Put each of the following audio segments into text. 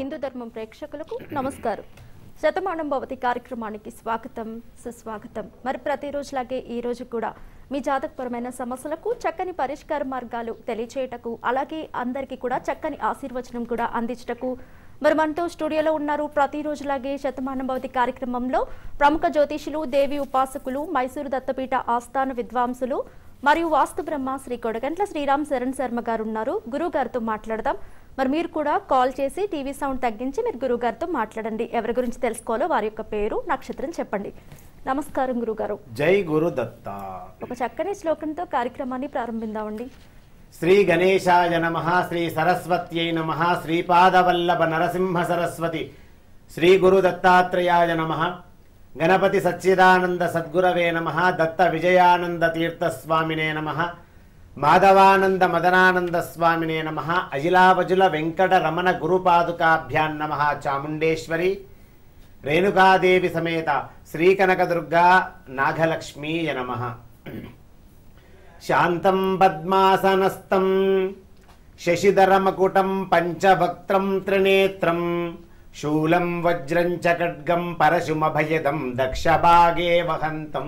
హిందూ ధర్మం ప్రేక్షకులకు నమస్కారం శతమానం భవతి కార్యక్రమానికి స్వాగతం సుస్వాగతం మరి ప్రతిరోజులాగే ఈ రోజు కూడా మీ జాతకపరమైన సమస్యలకు చక్కని పరిష్కార మార్గాలు తెలియచేయటకు అలాగే అందరికీ కూడా చక్కని ఆశీర్వచనం కూడా అందించటకు మరి మనతో స్టూడియోలో ఉన్నారు ప్రతిరోజులాగే శతమానం భవతి కార్యక్రమంలో ప్రముఖ జ్యోతిషులు దేవి ఉపాసకులు మైసూరు దత్తపీఠ ఆస్థాన విద్వాంసులు మరియు వాస్తు బ్రహ్మ శ్రీ కొడగంట్ల శ్రీరామ్ శరణ్ శర్మ గారు ఉన్నారు గురువు గారితో మాట్లాడదాం మరి మీరు కూడా కాల్ చేసి టీవీ సౌండ్ తగ్గించి మీరు గురువు గారితో మాట్లాడండి ఎవరి గురించి తెలుసుకోవాలో వారి యొక్క పేరు నక్షత్రం చెప్పండి నమస్కారం గురుగారు జై గురు దత్త ఒక చక్కని శ్లోకంతో కార్యక్రమాన్ని ప్రారంభిద్దామండి శ్రీ గణేశాయ నమ శ్రీ సరస్వత్యై నమ శ్రీపాదవల్లభ నరసింహ సరస్వతి శ్రీ గురు దత్తాత్రేయాయ నమ గణపతి సచ్చిదానంద సద్గురవే నమ దత్త విజయానంద తీర్థస్వామినే నమ మాధవానంద మదనానంద స్వామినే నమ అజిలావజుల వెంకట రమణ గురుపాదుకాభ్యాం నమ చాముండేశ్వరి రేణుకాదేవి సమేత శ్రీకనకదుర్గా నాగలక్ష్మీయ నమ శాంతం పద్మాసనస్థం శశిధరమకుటం పంచభక్త్రం త్రినేత్రం శూలం వజ్రం చ ఖడ్గం పరశుమభయదం దక్షభాగే వహంతం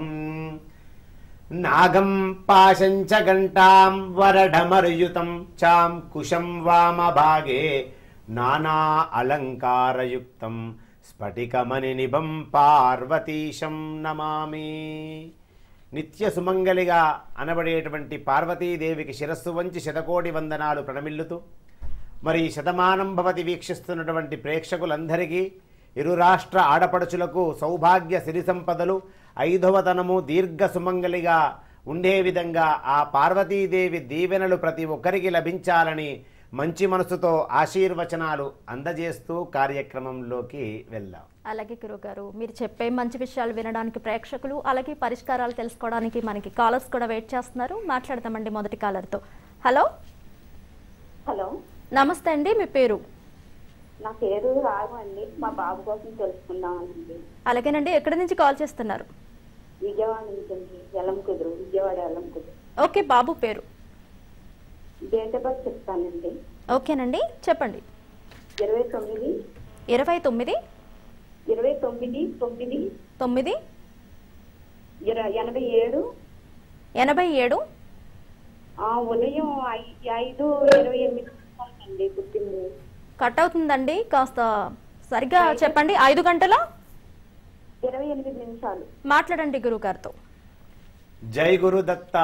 నాగం పాశం చ ఘంటాం వరఢమర్యుతం చాం కుశం వామభాగే నానా అలంకారయుక్తం స్ఫటికమణినిభం పార్వతీశం నమామి నిత్య సుమంగలిగా అనబడేటువంటి పార్వతీదేవికి శిరస్సు వంచి శతకోటి వందనాలు ప్రణమిల్లుతూ మరి శతమానం భవతి వీక్షిస్తున్నటువంటి ప్రేక్షకులందరికీ ఇరు రాష్ట్ర ఆడపడుచులకు సౌభాగ్య సిరి సంపదలు ఐదవతనము దీర్ఘ సుమంగలిగా ఉండే విధంగా ఆ పార్వతీదేవి దీవెనలు ప్రతి ఒక్కరికి లభించాలని మంచి మనసుతో ఆశీర్వచనాలు అందజేస్తూ కార్యక్రమంలోకి వెళ్దాం అలాగే గురుగారు మీరు చెప్పే మంచి విషయాలు వినడానికి ప్రేక్షకులు అలాగే పరిష్కారాలు తెలుసుకోవడానికి మనకి కాలర్స్ కూడా వెయిట్ చేస్తున్నారు మాట్లాడదామండి మొదటి కాలర్తో హలో హలో నమస్తే అండి మీ పేరు నా పేరు రాఘవ అండి మా బాబు కోసం తెలుసుకుందామనండి అలాగేనండి ఎక్కడి నుంచి కాల్ చేస్తున్నారు విజయవాడ నుంచి అండి ఎలం కుదురు విజయవాడ ఎలం కుదురు ఓకే బాబు పేరు డేట్ ఆఫ్ బర్త్ చెప్తానండి ఓకేనండి చెప్పండి ఇరవై తొమ్మిది ఇరవై తొమ్మిది ఇరవై తొమ్మిది తొమ్మిది తొమ్మిది ఇర- ఎనభై ఏడు ఎనభై ఏడు ఆ, ఉదయం ఐ- ఐదు ఇరవై ఎనిమిది అండి పుట్టింది కట్ అవుతుందండి కాస్త సరిగ్గా చెప్పండి ఐదు గంటల ఇరవై ఎనిమిది నిమిషాలు మాట్లాడండి గురుగారితో జై గురు దత్త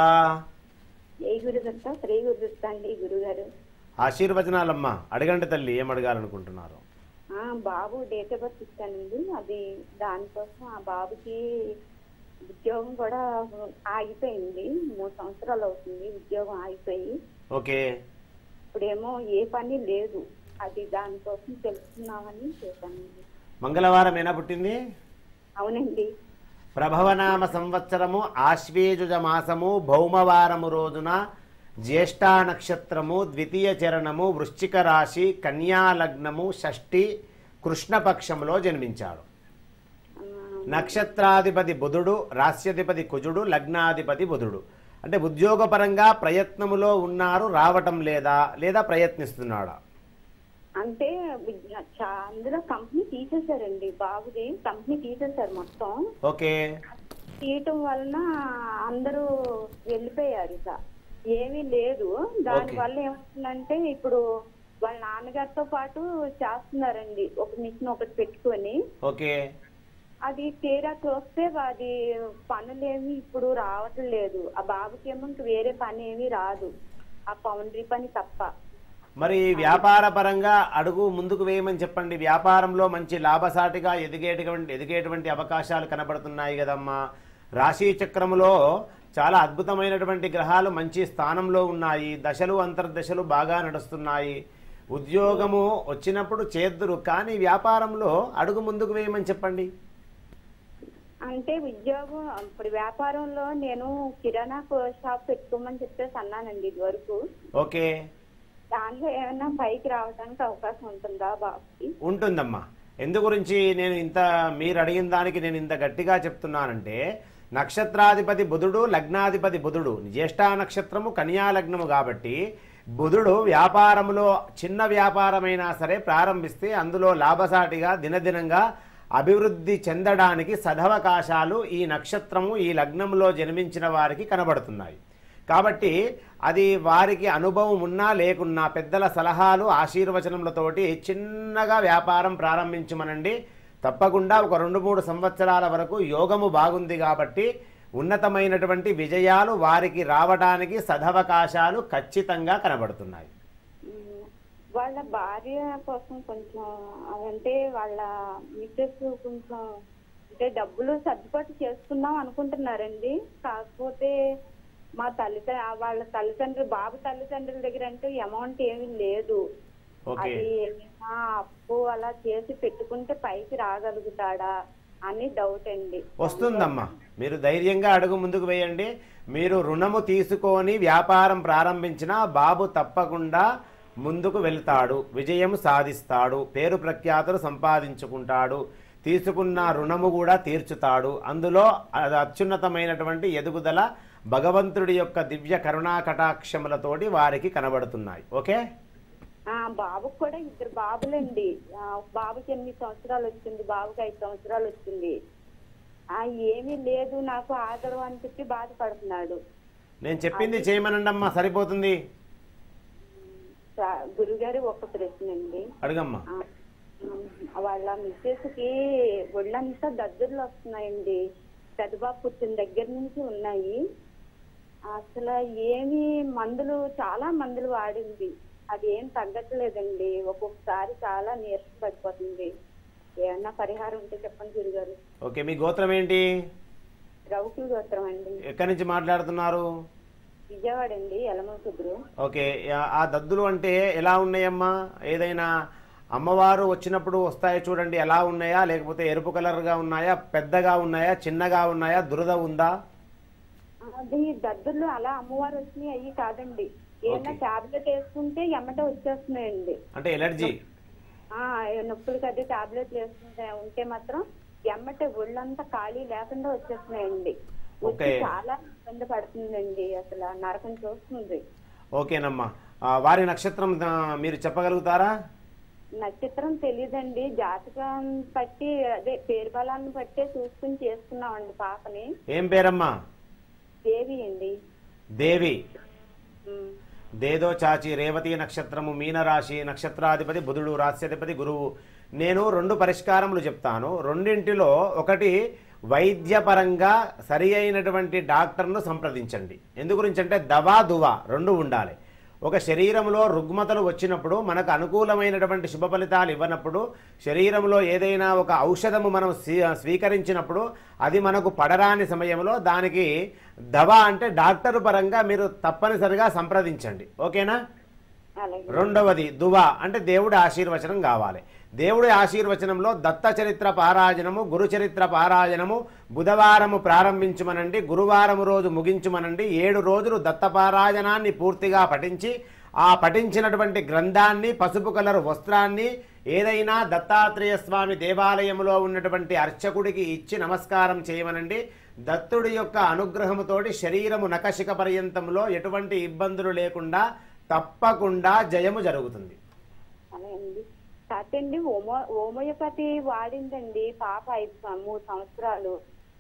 ఏ గురు దత్త శ్రీ గురు దత్త అండి గురుగారు ఆశీర్వచనాలమ్మా అడగండి తల్లి ఏం అడగాలనుకుంటున్నారు ఆ, బాబు డేట్ ఆఫ్ బర్త్ ఇస్తానండి అది దానికోసం ఆ బాబుకి ఉద్యోగం కూడా ఆగిపోయింది మూడు సంవత్సరాలు అవుతుంది ఉద్యోగం ఆగిపోయి ఓకే ఇప్పుడేమో ఏ పని లేదు అది దానికోసం తెలుసుకుందామని చేశానండి మంగళవారం ఏనా పుట్టింది అవునండి ప్రభవనామ సంవత్సరము ఆశ్వేజుజ మాసము భౌమవారము రోజున జ్యేష్ఠ నక్షత్రము ద్వితీయ చరణము వృశ్చిక రాశి కన్యా లగ్నము షష్ఠి కృష్ణపక్షంలో జన్మించాడు ఆ, నక్షత్రాధిపతి బుధుడు రాస్యాధిపతి కుజుడు లగ్నాధిపతి బుధుడు అంటే ఉద్యోగపరంగా ప్రయత్నములో ఉన్నారు రావటం లేదా లేదా ప్రయత్నిస్తున్నాడా అంటే విద్య- చా- అందులో కంపెనీ తీసేశారండి బాబుది కంపెనీ తీసేశారు మొత్తం ఓకే తీయటం వలన అందరూ వెళ్ళిపోయారు ఇక ఏమీ లేదు దాని వల్ల ఏమవుతుందంటే ఇప్పుడు వాళ్ళ నాన్నగారితో పాటు చేస్తున్నారండి ఒక మిషన్ ఒకటి పెట్టుకొని ఓకే అది తీరా చూస్తే అది పనులేమి ఇప్పుడు రావటం లేదు ఆ బాబుకేమో ఇంక వేరే పని ఏమీ రాదు ఆ పౌండరీ పని తప్ప మరి వ్యాపార పరంగా అడుగు ముందుకు వేయమని చెప్పండి వ్యాపారంలో మంచి లాభసాటిగా ఎదిగేటువంటి ఎదిగేటువంటి అవకాశాలు కనబడుతున్నాయి కదమ్మా రాశి చక్రములో చాలా అద్భుతమైనటువంటి గ్రహాలు మంచి స్థానంలో ఉన్నాయి దశలు అంతర్దశలు బాగా నడుస్తున్నాయి ఉద్యోగము వచ్చినప్పుడు చేద్దురు కానీ వ్యాపారంలో అడుగు ముందుకు వేయమని చెప్పండి అంటే ఉద్యోగం ఇప్పుడు వ్యాపారంలో నేను కిరాణా కో- షాప్ పెట్టుకోమని చెప్పేసి అన్నానండి ఇది వరకు ఓకే దాంట్లో ఏమైనా పైకి రావడానికి అవకాశం ఉంటుందా బాబుకి ఉంటుందమ్మా ఎందు గురించి నేను ఇంత మీరు అడిగిన దానికి నేను ఇంత గట్టిగా చెప్తున్నానంటే నక్షత్రాధిపతి బుధుడు లగ్నాధిపతి బుధుడు జ్యేష్ఠ నక్షత్రము కన్యా లగ్నము కాబట్టి బుధుడు వ్యాపారంలో చిన్న వ్యాపారమైనా సరే ప్రారంభిస్తే అందులో లాభసాటిగా దినదినంగా అభివృద్ధి చెందడానికి సదవకాశాలు ఈ నక్షత్రము ఈ లగ్నంలో జన్మించిన వారికి కనబడుతున్నాయి కాబట్టి అది వారికి అనుభవం ఉన్నా లేకున్నా పెద్దల సలహాలు ఆశీర్వచనములతోటి చిన్నగా వ్యాపారం ప్రారంభించమనండి తప్పకుండా ఒక రెండు మూడు సంవత్సరాల వరకు యోగము బాగుంది కాబట్టి ఉన్నతమైనటువంటి విజయాలు వారికి రావడానికి సదవకాశాలు ఖచ్చితంగా కనబడుతున్నాయి ఉమ్, వాళ్ళ భార్య కోసం కొంచెం అంటే వాళ్ళ మిస్సెస్ కొంచెం అంటే డబ్బులు సర్దుబాటు చేసుకుందాం అనుకుంటున్నారండి కాకపోతే మా తల్లిదండ్రులు వాళ్ళ తల్లిదండ్రులు బాబు తల్లిదండ్రుల దగ్గర అంటే అమౌంట్ ఏమీ లేదు ఓకే అది ఏమైనా అప్పు అలా చేసి పెట్టుకుంటే పైకి రాగలుగుతాడా అని డౌట్ అండి వస్తుందమ్మా మీరు ధైర్యంగా అడుగు ముందుకు వేయండి మీరు రుణము తీసుకొని వ్యాపారం ప్రారంభించినా బాబు తప్పకుండా ముందుకు వెళ్తాడు విజయం సాధిస్తాడు పేరు ప్రఖ్యాతులు సంపాదించుకుంటాడు తీసుకున్న రుణము కూడా తీర్చుతాడు అందులో అది అత్యున్నతమైనటువంటి ఎదుగుదల భగవంతుడి యొక్క దివ్య కరుణా కటాక్షములతోటి వారికి కనబడుతున్నాయి ఓకే ఆ బాబుకి కూడా ఇద్దరు బాబులండి ఆ, బాబుకి ఎనిమిది సంవత్సరాలు వచ్చింది బాబుకి ఐదు సంవత్సరాలు వచ్చింది ఆ ఏమీ లేదు నాకు ఆదరం అని చెప్పి బాధపడుతున్నాడు నేను చెప్పింది చేయమనండి అమ్మా సరిపోతుంది సా- గురుగారు ఒక ప్రశ్న అండి అడుగమ్మా ఆ, ఉమ్, వాళ్ళ మిస్సెస్ కి ఒళ్ళంతా దద్దుర్లు వస్తున్నాయండి పెద్దబాబు పుట్టిన దగ్గర నుంచి ఉన్నాయి అసలు ఏమి మందులు చాలా మందులు వాడింది అది ఏం తగ్గట్లేదండి ఒక్కొక్కసారి చాలా నీరసం పడిపోతుంది ఏమన్నా పరిహారం ఉంటే చెప్పండి గురుగారు ఓకే మీ గోత్రం ఏంటి రౌకి గోత్రం అండి ఎక్కడి నుంచి మాట్లాడుతున్నారు విజయవాడ అండి యలమ కుదురు ఓకే ఆ- ఆ దద్దులు అంటే ఎలా ఉన్నాయమ్మా ఏదైనా అమ్మవారు వచ్చినప్పుడు వస్తాయో చూడండి ఎలా ఉన్నాయా లేకపోతే ఎరుపు కలర్గా ఉన్నాయా పెద్దగా ఉన్నాయా చిన్నగా ఉన్నాయా దురద ఉందా అది దద్దుర్లు అలా అమ్మవారు వచ్చినాయి అయ్యి కాదండి ఏమన్నా Okay. టాబ్లెట్ వేసుకుంటే ఎమ్మట వచ్చేస్తున్నాయండి అంటే ఎలర్జీ ఆ నొప్పులకి అది టాబ్లెట్లు వేసుకుంటే ఉంటే మాత్రం ఎమ్మటే ఒళ్ళంతా ఖాళీ లేకుండా వచ్చేస్తున్నాయండి వచ్చి Okay. చాలా ఇబ్బంది పడుతుందండి అసలు ఆ నరకం చూస్తుంది ఓకేనమ్మా ఆ, వారి నక్షత్రం ఆ, మీరు చెప్పగలుగుతారా నక్షత్రం తెలియదండి జాతకం బట్టి అదే పేరు బలాన్ని బట్టే చూసుకుని చేసుకున్నామండి పాపని ఏం పేరమ్మా దేవి అండి దేవి ఉమ్. దేదో చాచి రేవతి నక్షత్రము మీనరాశి నక్షత్రాధిపతి బుధుడు రాశ్యాధిపతి గురువు నేను రెండు పరిష్కారములు చెప్తాను రెండింటిలో ఒకటి వైద్యపరంగా సరి అయినటువంటి డాక్టర్ను సంప్రదించండి ఎందు గురించి అంటే దవా దువా రెండు ఉండాలి ఒక శరీరంలో రుగ్మతలు వచ్చినప్పుడు మనకు అనుకూలమైనటువంటి శుభ ఫలితాలు ఇవ్వనప్పుడు శరీరంలో ఏదైనా ఒక ఔషధము మనం స్వీ- స్వీకరించినప్పుడు అది మనకు పడరాని సమయంలో దానికి దవా అంటే డాక్టర్ పరంగా మీరు తప్పనిసరిగా సంప్రదించండి ఓకేనా అలాగే రెండవది దువా అంటే దేవుడి ఆశీర్వచనం కావాలి దేవుడి ఆశీర్వచనంలో దత్త చరిత్ర పారాయణము గురు చరిత్ర పారాయణము బుధవారము ప్రారంభించమనండి గురువారం రోజు ముగించమనండి ఏడు రోజులు దత్త పారాయణాన్ని పూర్తిగా పఠించి ఆ పఠించినటువంటి గ్రంథాన్ని పసుపు కలరు వస్త్రాన్ని ఏదైనా దత్తాత్రేయ స్వామి దేవాలయంలో ఉన్నటువంటి అర్చకుడికి ఇచ్చి నమస్కారం చేయమనండి దత్తుడి యొక్క అనుగ్రహముతోటి శరీరము నకశిక పర్యంతంలో ఎటువంటి ఇబ్బందులు లేకుండా తప్పకుండా జయము జరుగుతుంది అలా అండి కాకపోతే అండి హోమో హోమియోపతి వాడిందండి పాప ఐదు సం- మూడు సంవత్సరాలు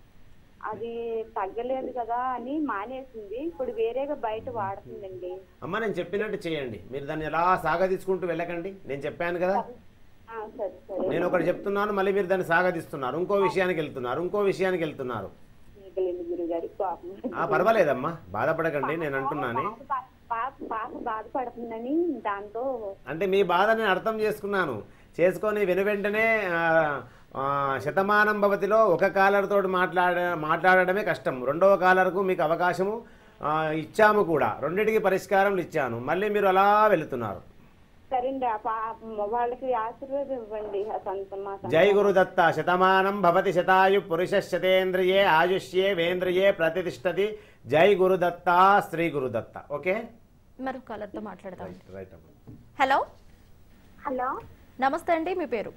అది తగ్గలేదు కదా అని మానేసింది ఇప్పుడు వేరేగా బయట వాడుతుందండి అమ్మ నేను చెప్పినట్టు చేయండి మీరు దాన్ని ఎలా సాగదీసుకుంటూ వెళ్ళకండి నేను చెప్పాను కదా ఆ, సరే సరే నేను ఒకటి చెప్తున్నాను మళ్ళీ మీరు దాన్ని సాగదీస్తున్నారు ఇంకో విషయానికి వెళ్తున్నారు ఇంకో విషయానికి వెళ్తున్నారు మిగిలింది గురుగారి పాపం ఆ పర్వాలేదమ్మా బాధపడకండి నేను అంటున్నాను పాప పాప పాప బాధపడుతుందని దాంతో అంటే మీ బాధ నేను అర్థం చేసుకున్నాను చేసుకొని వెను వెంటనే ఆ, ఆ, శతమానం భవతిలో ఒక కాలర్తో మాట్లాడ మాట్లాడడమే కష్టం రెండవ కాలర్కు మీకు అవకాశము ఆ, ఇచ్చాము కూడా రెండింటికి పరిష్కారం ఇచ్చాను మళ్ళీ మీరు అలా వెళుతున్నారు సరేండి ఆ పాప వాళ్ళకి ఆశీర్వాదం ఇవ్వండి ఆ సంత మా సంత- జై గురుదత్త శతమానం భవతి శతాయు పురుష శతేంద్రియే ఆయుష్యే వేంద్రియే ప్రతిష్టతి జై గురుదత్త శ్రీ గురుదత్త ఓకే మరో కాలర్తో మాట్లాడదాం రైట్ రైట్ అమ్మా హలో హలో నమస్తే అండి మీ పేరు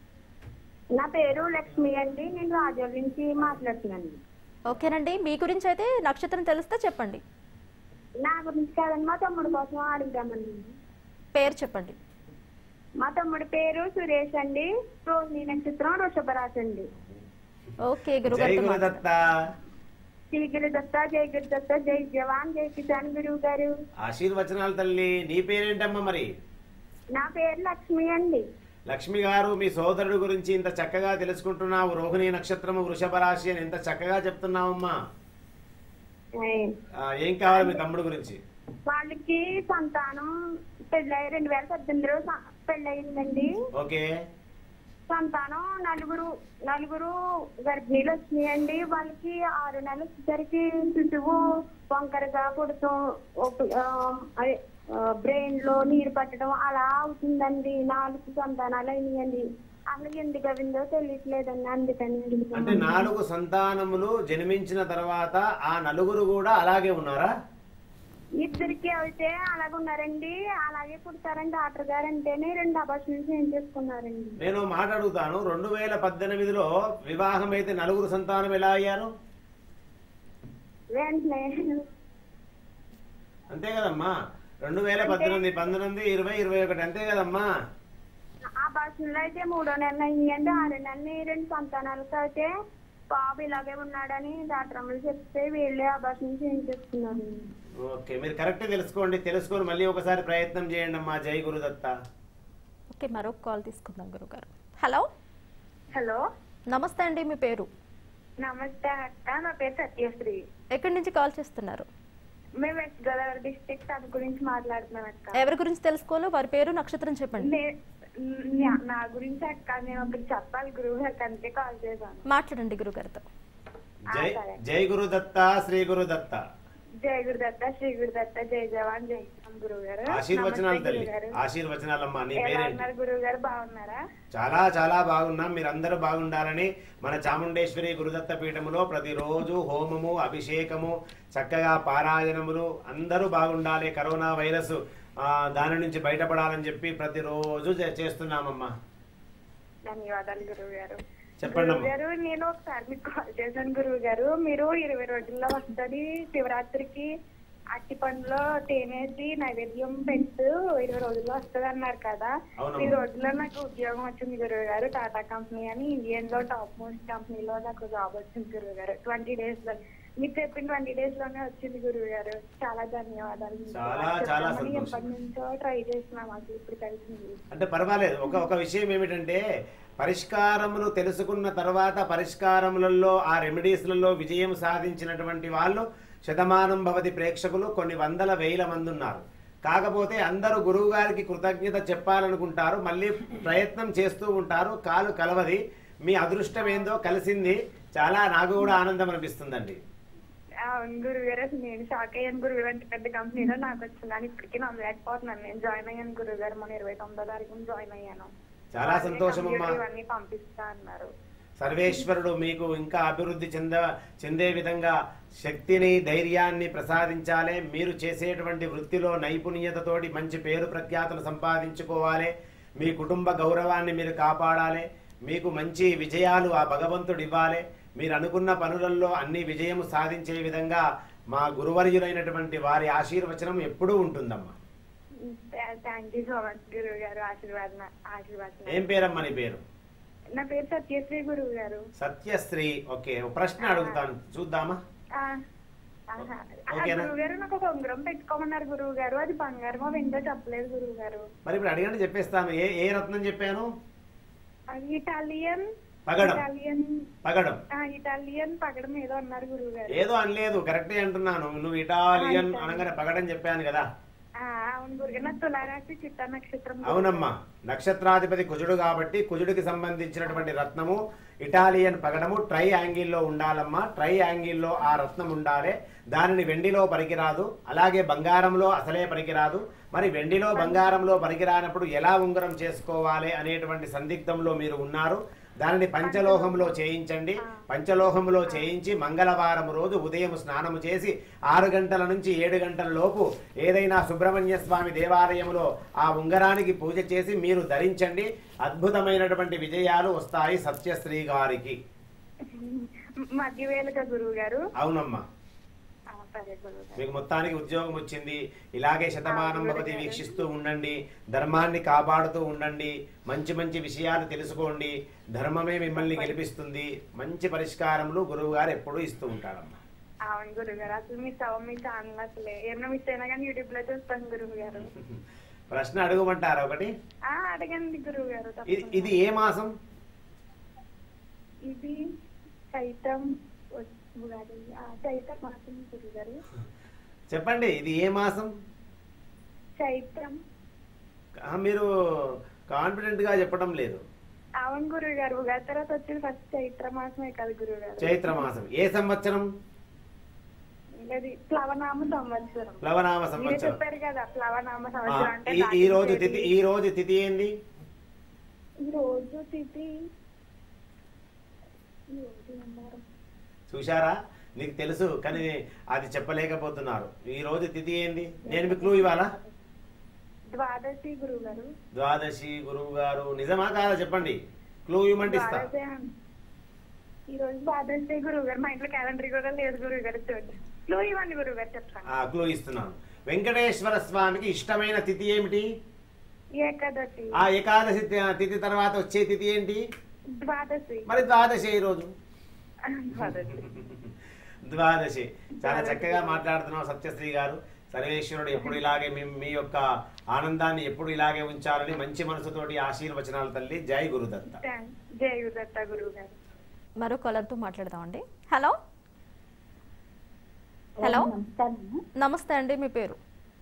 నా పేరు లక్ష్మి అండి నేను రాజోల్ నుంచి మాట్లాడుతున్నాను ఓకేనండి మీ గురించి అయితే నక్షత్రం తెలిస్తే చెప్పండి నా గురించి కాదండి మా తమ్ముడు కోసం అడుగుదామండి పేరు చెప్పండి మా తమ్ముడి పేరు సురేష్ అండి రోహిణి నక్షత్రం వృషభ రాశి అండి ఓకే జై గురుగారితో మాట్లాడండి. గురుదత్త జై గురు దత్త జై గురు దత్త జై జవాన్ జై కిసాన్ గురువు గారు ఆశీర్వచనాలు తల్లి నీ పేరేంటమ్మా మరి నా పేరు లక్ష్మి అండి లక్ష్మి గారు మీ సోదరుడు గురించి ఇంత చక్కగా తెలుసుకుంటున్నావు రోహిణి నక్షత్రము వృషభ రాశి అని ఎంత చక్కగా చెప్తున్నావమ్మా ఆయ్. ఆ, ఏం కావాలి మీ తమ్ముడు గురించి వాళ్ళకి సంతానం పెళ్ళై రెండు వేల పద్దెనిమిదిలో స- పెళ్ళయిందండి ఓకే సంతానం నలుగురు నలుగురు గర్భిణీలు వచ్చినాయండి వాళ్ళకి ఆరు నెలలు వచ్చేసరికి శిశువు వంకరగా పుడతాం బ్రెయిన్ లో నీరు పట్టడం అలా అవుతుందండి నాలుగు సంతానాలు అయినాయండి అసలు ఎందుకు అవిందో తెలియట్లేదండి అందుకని అంటే అడుగుతున్నాను. నాలుగు సంతానములు జన్మించిన తర్వాత ఆ నలుగురు కూడా అలాగే ఉన్నారా ఇద్దరికి అయితే అలాగే ఉన్నారండి అలాగే పుడతారని డాక్టర్ గారు అంటేనే రెండు అబార్షన్స్ చేయించేసుకున్నారండి నేను మాట్లాడుతాను రెండు వేల పద్దెనిమిదిలో వివాహం అయితే నలుగురు సంతానం ఎలా అయ్యారు వెంటనే అంతే కదమ్మా రెండు వేల పద్దెనిమిది పంతొమ్మిది ఇరవై ఇరవై ఒకటి అంతే కదమ్మా ఆ బస్సులో అయితే మూడో నెల అయ్యిందండి ఆరు నెలలు రెండు సంతానాలతో అయితే బాబు ఇలాగే ఉన్నాడని డాక్టర్ అమ్మలు చెప్తే వీళ్ళే ఆ బస్సుని చేయించేస్తున్నారు ఓకే మీరు కరెక్ట్ తెలుసుకోండి తెలుసుకొని మళ్ళీ ఒకసారి ప్రయత్నం చేయండి అమ్మా జై గురుదత్త ఓకే మరొక కాల్ తీసుకుందాం గురుగారు హలో హలో నమస్తే అండి మీ పేరు నమస్తే అక్క నా పేరు సత్యశ్రీ ఎక్కడి నుంచి కాల్ చేస్తున్నారు మేము వెస్ట్ గోదావరి డిస్ట్రిక్ట్ దాని గురించి మాట్లాడుతున్నాం అక్క ఎవరి గురించి తెలుసుకోవాలో వారి పేరు నక్షత్రం చెప్పండి నే- నా- నా గురించి అక్క నేను ఒకటి చెప్పాలి గురువు గారికి అంతే కాల్ చేశాను మాట్లాడండి గురుగారితో జై ఆ, సరే. జై గురుదత్త శ్రీ గురుదత్త జై గురుదత్త శ్రీ గురుదత్త జై జవాన్ జై కిసాన్ గురువు గారు ఆశీర్వచనాలు నమస్తే తల్లి గురువు గారు. ఆశీర్వచనాలమ్మా నీ ఎలా పేరేంటి ఉన్నారు గురువు గారు బాగున్నారా చాలా చాలా బాగున్నాం మీరందరూ బాగుండాలని మన చాముండేశ్వరి గురుదత్త పీఠములో ప్రతిరోజు హోమము అభిషేకము చక్కగా పారాయణములు అందరూ బాగుండాలి కరోనా వైరస్ ఆ, దాని నుంచి బయటపడాలని చెప్పి ప్రతిరోజు చే- చేస్తున్నామమ్మా ధన్యవాదాలు గురువు గారు చెప్పండి గురువు అమ్మా గారు నేను ఒకసారి మీకు కాల్ చేశాను గురువు గారు మీరు ఇరవై రోజుల్లో వస్తుంది శివరాత్రికి అట్టి పండులో తేనేసి నైవేద్యం పెంచు ఇరవై రోజుల్లో వస్తుంది అన్నారు కదా అవునమ్మా. ఈ రోజుల్లో నాకు ఉద్యోగం వచ్చింది గురువు గారు టాటా కంపెనీ అని ఇండియన్ లో టాప్ మోస్ట్ కంపెనీలో నాకు జాబ్ వచ్చింది గురువు గారు ట్వంటీ డేస్ లో మీకు చెప్పిన ట్వంటీ డేస్ లోనే వచ్చింది గురువు గారు చాలా ధన్యవాదాలు మీకు. చాలా, చాలా చెప్పమని సంతోషం. ఎప్పటి నుంచో ట్రై చేస్తున్నాం అది ఇప్పుడు కలిసింది అంటే పర్వాలేదు ఒక ఒక విషయం ఏమిటంటే పరిష్కారములు తెలుసుకున్న తర్వాత పరిష్కారములలో ఆ రెమెడీస్లలో విజయం సాధించినటువంటి వాళ్ళు శతమానం భవతి ప్రేక్షకులు కొన్ని వందల వేల మంది ఉన్నారు కాకపోతే అందరూ గురువు గారికి కృతజ్ఞత చెప్పాలనుకుంటారు మళ్ళీ ప్రయత్నం చేస్తూ ఉంటారు కాలు కలవది మీ అదృష్టం ఏందో కలిసింది చాలా నాకు కూడా ఆనందం అనిపిస్తుందండి అవును గురువు గారు అసలు నేను షాక్ అయ్యాను గురువు గారు అంత పెద్ద కంపెనీలో నాకు వచ్చిందని ఇప్పటికీ నమ్మలేకపోతున్నాను నేను జాయిన్ అయ్యాను గురువు గారు మన ఇరవై తొమ్మిదో తారీఖున జాయిన్ అయ్యాను చాలా సంతోషం అమ్మా కంప్యూటర్ ఇవన్నీ పంపిస్తా అన్నారు సర్వేశ్వరుడు మీకు ఇంకా అభివృద్ధి చెంద చెందే విధంగా శక్తిని ధైర్యాన్ని ప్రసాదించాలి మీరు చేసేటువంటి వృత్తిలో నైపుణ్యతతోటి మంచి పేరు ప్రఖ్యాతులు సంపాదించుకోవాలి మీ కుటుంబ గౌరవాన్ని మీరు కాపాడాలి మీకు మంచి విజయాలు ఆ భగవంతుడు ఇవ్వాలి మీరు అనుకున్న పనులలో అన్ని విజయం సాధించే విధంగా మా గురువర్యులైనటువంటి వారి ఆశీర్వచనం ఎప్పుడూ ఉంటుందమ్మా థ్యాంక్ యూ సో మచ్ గురువు గారు ఆశీర్వాదం ఆశీర్వాదం ఏం పేరమ్మా నీ పేరు నా పేరు సత్యశ్రీ గురువు గారు సత్యశ్రీ ఓకే ఒక ప్రశ్న అడుగుతాను చూద్దామా ఆ, ఆహా. ఆ, ఓకేనా? గురువు గారు నాకు ఒక ఉంగరం పెట్టుకోమన్నారు గురువు గారు అది బంగారమో విందో చెప్పలేదు గురువు గారు మరి ఇప్పుడు అడిగండి చెప్పేస్తాను ఏ ఏ రత్నం చెప్పాను అది ఇటాలియన్ పగడం. ఇటాలియన్ పగడం ఆ, ఇటాలియన్ పగడం ఏదో అన్నారు గురువు గారు ఏదో అనలేదు కరెక్టే అంటున్నాను నువ్వు ఇటాలియన్ అనగానే పగడం చెప్పాను కదా ఆ, అవును గురుగారు నా తులారాశి చిత్త నక్షత్రం గురువు అవునమ్మా నక్షత్రాధిపతి కుజుడు కాబట్టి కుజుడికి సంబంధించినటువంటి రత్నము ఇటాలియన్ పగడము ట్రై యాంగిల్లో ఉండాలమ్మా ట్రై యాంగిల్లో ఆ రత్నం ఉండాలి దానిని వెండిలో పనికిరాదు అలాగే బంగారంలో అసలే పనికిరాదు మరి వెండిలో బంగారంలో పనికిరానప్పుడు ఎలా ఉంగరం చేసుకోవాలి అనేటువంటి సందిగ్ధంలో మీరు ఉన్నారు దానిని పంచలోహంలో చేయించండి పంచలోహంలో చేయించి మంగళవారం రోజు ఉదయం స్నానము చేసి ఆరు గంటల నుంచి ఏడు గంటల లోపు ఏదైనా సుబ్రహ్మణ్య స్వామి దేవాలయంలో ఆ ఉంగరానికి పూజ చేసి మీరు ధరించండి అద్భుతమైనటువంటి విజయాలు వస్తాయి సత్యశ్రీ గారికి మధ్య వేలుక గురువు గారు అవునమ్మా ఆ, సరే గురుగారు మీకు మొత్తానికి ఉద్యోగం వచ్చింది ఇలాగే శతమానం భవతి వీక్షిస్తూ ఉండండి ధర్మాన్ని కాపాడుతూ ఉండండి మంచి మంచి విషయాలు తెలుసుకోండి ధర్మమే మిమ్మల్ని గెలిపిస్తుంది మంచి పరిష్కారములు గురువు గారు ఎప్పుడూ ఇస్తూ ఉంటారమ్మా అవును గురుగారు అసలు మీ సవ మీ ఛానల్ అసలే ఏమైనా మిస్ అయినా కానీ యూట్యూబ్ లో చూస్తాను గురువు గారు ప్రశ్న అడగమంటారా ఒకటి ఆ అడగండి గురువు గారు ఇది- ఇది ఏ మాసం ఇది చైతం ఉగాది ఆ, చైత్ర మాసం గురువు గారు చెప్పండి ఇది ఏ మాసం చైత్రం ఆ, మీరు కాన్ఫిడెంట్ గా చెప్పడం లేదు అవును గురువు గారు ఉగాది తర్వాత వచ్చేది ఫస్ట్ చైత్ర మాసమే కదా గురువు గారు చైత్ర మాసం ఏ సంవత్సరం అది ప్లవనామ సంవత్సరం ప్లవనామ మీరే సంవత్సరం చెప్పారు కదా ప్లవనామ ఆ, సంవత్సరం అంటే ఈ- ఈ రోజు దాటించేది. తిథి ఈ రోజు తిథి ఏంది ఈ రోజు తిథి ఈ రోజు ఉన్నారు చూశారా నీకు తెలుసు కానీ అది చెప్పలేకపోతున్నారు ఈ రోజు తిథి ఏంది నేను మీకు క్లూ ఇవ్వాలా ద్వాదశి గురువు గారు ద్వాదశి గురువు గారు నిజమా కాదా చెప్పండి క్లూ ఇవ్వమంటే ఇస్తా ద్వాదశి అన్- ఈ రోజు ద్వాదశి గురువు గారు మా ఇంట్లో క్యాలెండర్ కూడా లేదు గురువు గారు చూడండి క్లూ ఇవ్వండి గురువు గారు చెప్తాను ఆ క్లూ ఇస్తున్నాను వెంకటేశ్వర స్వామికి ఇష్టమైన తిథి ఏమిటి ఏకాదశి ఆ ఏకాదశి తి- తిథి తర్వాత వచ్చే తిథి ఏంటి ద్వాదశి మరి ద్వాదశి ఈ రోజు ద్వాదశి ద్వాదశి చాలా చక్కగా మాట్లాడుతున్నాం సత్యశ్రీ గారు సర్వేశ్వరుడు ఎప్పుడు ఇలాగే మీ మీ యొక్క ఆనందాన్ని ఎప్పుడు ఇలాగే ఉంచాలని మంచి మనసుతోటి ఆశీర్వచనాలు తల్లి జై గురుదత్త థాంక్స్. జై దత్త గురువు గారు మరో కాలర్తో మాట్లాడదామండి హలో హలో నమస్కారం నమస్తే అండి మీ పేరు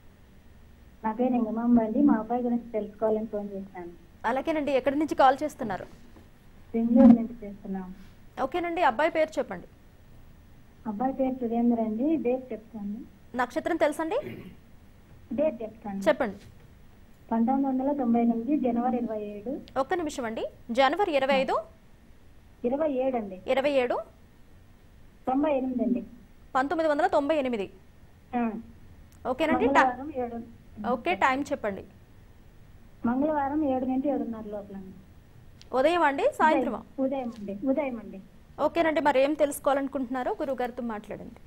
నా పేరు లింగమాంబ అండి మా అబ్బాయి గురించి తెలుసుకోవాలని ఫోన్ చేశాను అలాగేనండి ఎక్కడి నుంచి కాల్ చేస్తున్నారు బెంగళూరు నుంచి చేస్తున్నాం ఓకేనండి అబ్బాయి పేరు చెప్పండి అబ్బాయి పేరు సురేంద్ర అండి డేట్ చెప్తాను నక్షత్రం తెలుసండి డేట్ చెప్తాను చెప్పండి పంతొమ్మిది వందల తొంభై ఎనిమిది జనవరి ఇరవై ఏడు ఒక్క నిమిషం అండి జనవరి ఇరవై ఐదు ఇరవై ఏడు అండి ఇరవై ఏడు తొంభై ఎనిమిది అండి పంతొమ్మిది వందల తొంభై ఎనిమిది ఆ. ఓకేనండి టై- మంగళవారం ఏడు ఓకే టైం చెప్పండి మంగళవారం ఏడు నుంచి ఏడున్నర లోపల అండి. ఉదయం అండి సాయంత్రమా ఉదయం అండి ఉదయం అండి ఓకేనండి మరి ఏం తెలుసుకోవాలనుకుంటున్నారో గురుగారితో మాట్లాడండి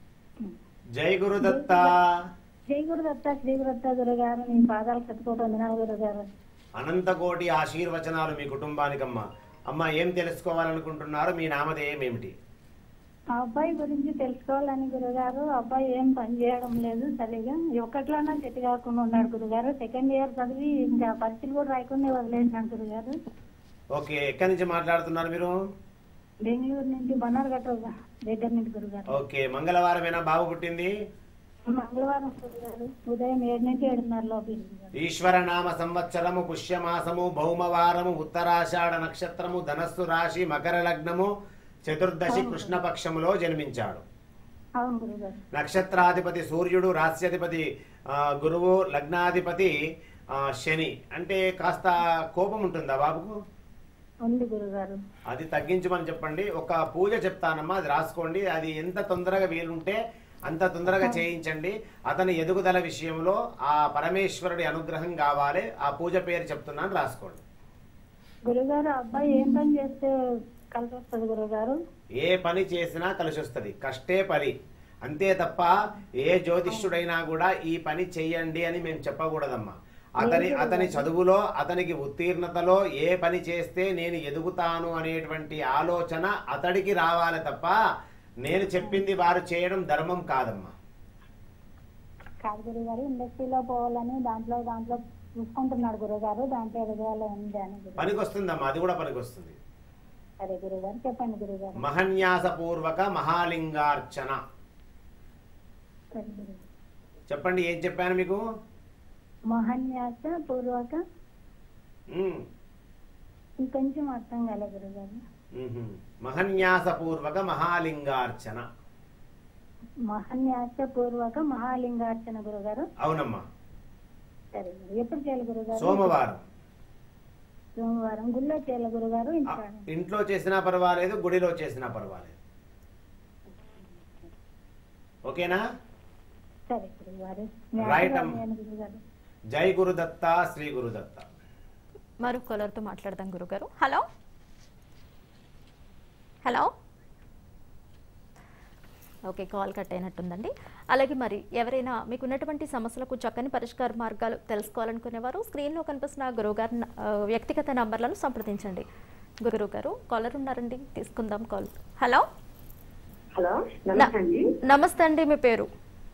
జై గురుదత్త జై గురుదత్త శ్రీ గురుదత్త గురుగారు నీ పాదాలు చెప్పుకోవటం వందనాలు గురుగారు అనంతకోటి ఆశీర్వచనాలు మీ కుటుంబానికమ్మా అమ్మ ఏం తెలుసుకోవాలనుకుంటున్నారు మీ నామధేయం ఏమిటి ఆ అబ్బాయి గురించి తెలుసుకోవాలని గురుగారు అబ్బాయి ఏం పని చేయడం లేదు సరిగా ఒక్కట్లోనే సెట్ కాకుండా ఉన్నాడు గురుగారు సెకండ్ ఇయర్ చదివి ఇంకా పరీక్షలు కూడా రాయకుండా వదిలేసినాడు గురుగారు ఓకే ఎక్కడి నుంచి మాట్లాడుతున్నారు మీరు బెంగళూరు నుంచి బనార్ఘట్ట దగ్గర నుంచి గురుగారు ఓకే మంగళవారమేనా బాబు పుట్టింది మంగళవారం గురుగారు ఉదయం ఏడు నుంచి ఏడున్నర లోపల గురుగారు ఈశ్వర నామ సంవత్సరము పుష్యమాసము భౌమవారము ఉత్తరాషాఢ నక్షత్రము ధనస్సు రాశి మకర లగ్నము చతుర్దశి కృష్ణపక్షములో జన్మించాడు అవును గురుగారు నక్షత్రాధిపతి సూర్యుడు రాస్యాధిపతి ఆ, గురువు లగ్నాధిపతి ఆ, శని అంటే కాస్త కోపం ఉంటుందా బాబుకు ఉంది గురుగారు అది తగ్గించమని చెప్పండి ఒక పూజ చెప్తానమ్మా అది రాసుకోండి అది ఎంత తొందరగా వీలుంటే అంత తొందరగా చేయించండి అతని ఎదుగుదల విషయంలో ఆ పరమేశ్వరుడి అనుగ్రహం కావాలి ఆ పూజ పేరు చెప్తున్నాను రాసుకోండి గురుగారు అబ్బాయి ఏం పని చేస్తే కలిసి వస్తుంది గురుగారు ఏ పని చేసినా కలిసి వస్తుంది కష్టే పని అంతే తప్ప ఏ జ్యోతిష్యుడైనా కూడా ఈ పని చెయ్యండి అని మేము చెప్పకూడదమ్మా అతని అతని చదువులో అతనికి ఉత్తీర్ణతలో ఏ పని చేస్తే నేను ఎదుగుతాను అనేటువంటి ఆలోచన అతడికి రావాలి తప్ప నేను చెప్పింది వారు చేయడం ధర్మం కాదమ్మా కాదు గురుగారు ఇండస్ట్రీలో పోవాలని దాంట్లో దాంట్లో చూసుకుంటున్నాడు గురుగారు దాంట్లో ఎదగాలి ఉంది అని గురుగారు పనికొస్తుందమ్మా అది కూడా పనికొస్తుంది సరే గురుగారు చెప్పండి గురుగారు మహన్యాసపూర్వక మహాలింగార్చన సరే గురుగారు చెప్పండి ఏం చెప్పాను మీకు మహాన్యాస పూర్వక ఉమ్, ఇంకొంచెం అర్థం కాలే గురుగారు ఉహుం. మహన్యాసపూర్వక మహాలింగార్చన మహాన్యాస పూర్వక మహాలింగార్చన గురుగారు అవునమ్మా సరే గురు ఎప్పుడు చేయాలి గురుగారు సోమవారం సోమవారం గుళ్ళో చేయాలి గురుగారు ఆ, ఇంకా ఇంట్లో చేసినా పర్వాలేదు గుడిలో చేసినా పర్వాలేదు ఓకేనా సరే గురుగారు మీ Right, ఆశీర్వాదం అమ్మ. ఇవ్వండి గురుగారు జై గురుదత్త శ్రీ గురుదత్త మరో కాలర్తో మాట్లాడదాం గురుగారు hello hello okay call cut అయినట్టుందండి అలాగే మరి ఎవరైనా మీకు ఉన్నటువంటి సమస్యలకు చక్కని పరిష్కార మార్గాలు తెలుసుకోవాలనుకునేవారు స్క్రీన్లో కనిపిస్తున్న గురువుగారి న- ఆ, వ్యక్తిగత నంబర్లను సంప్రదించండి గురువు గారు కాలర్ ఉన్నారండి తీసుకుందాం కాల్ హలో హలో నమస్తే అండి నమస్తే అండి మీ పేరు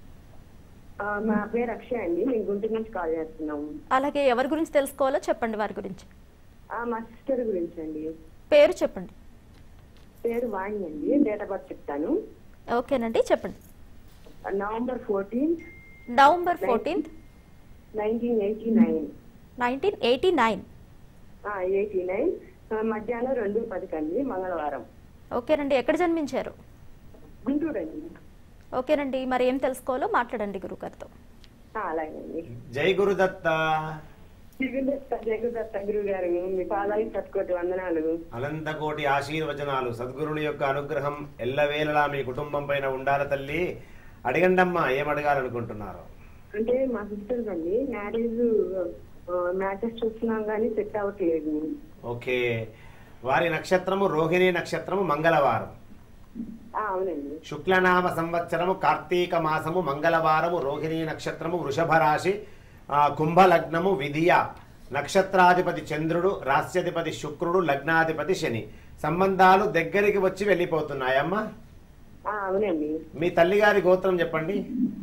ఆ, మా పేరు అక్షయ్ అండి మేము గుంటూరు నుంచి కాల్ చేస్తున్నాము అలాగే ఎవరి గురించి తెలుసుకోవాలో చెప్పండి వారి గురించి ఆ, మా సిస్టర్ గురించి అండి పేరు చెప్పండి పేరు వాణి అండి డేట్ ఆఫ్ బర్త్ చెప్తాను ఓకేనండి చెప్పండి November fourteen November fourteenth nineteen eighty nine nineteen eighty nine eighty nine మధ్యాహ్నం రెండు పదికి అండి మంగళవారం ఓకేనండి ఎక్కడ జన్మించారు గుంటూరు అండి ఓకేనండి మరి ఏం తెలుసుకోవాలో మాట్లాడండి గురుగారితో ఆ, అలాగేనండి జై గురుదత్త జగదత్త జగదత్త గురువు గారు మీ పాదాలు తట్టుకోటి వందనాలు అనంత కోటి ఆశీర్వచనాలు సద్గురుని యొక్క అనుగ్రహం ఎల్లవేళలా మీ కుటుంబం పైన ఉండాలి తల్లి అడగండమ్మా ఏం అడగాలనుకుంటున్నారు అంటే మా సిస్టర్ అండి మ్యారేజ్ మ్యాచెస్ చూస్తున్నాం కానీ సెట్ అవ్వట్లేదు ఓకే వారి నక్షత్రము రోహిణి నక్షత్రము మంగళవారం ఆ, అవునండి శుక్లనామ సంవత్సరము కార్తీక మాసము మంగళవారము రోహిణీ నక్షత్రము వృషభ రాశి ఆ, కుంభలగ్నము విధియ నక్షత్రాధిపతి చంద్రుడు రాస్యాధిపతి శుక్రుడు లగ్నాధిపతి శని సంబంధాలు దగ్గరికి వచ్చి వెళ్ళిపోతున్నాయమ్మా ఆ, అవునండి మీ తల్లిగారి గోత్రం చెప్పండి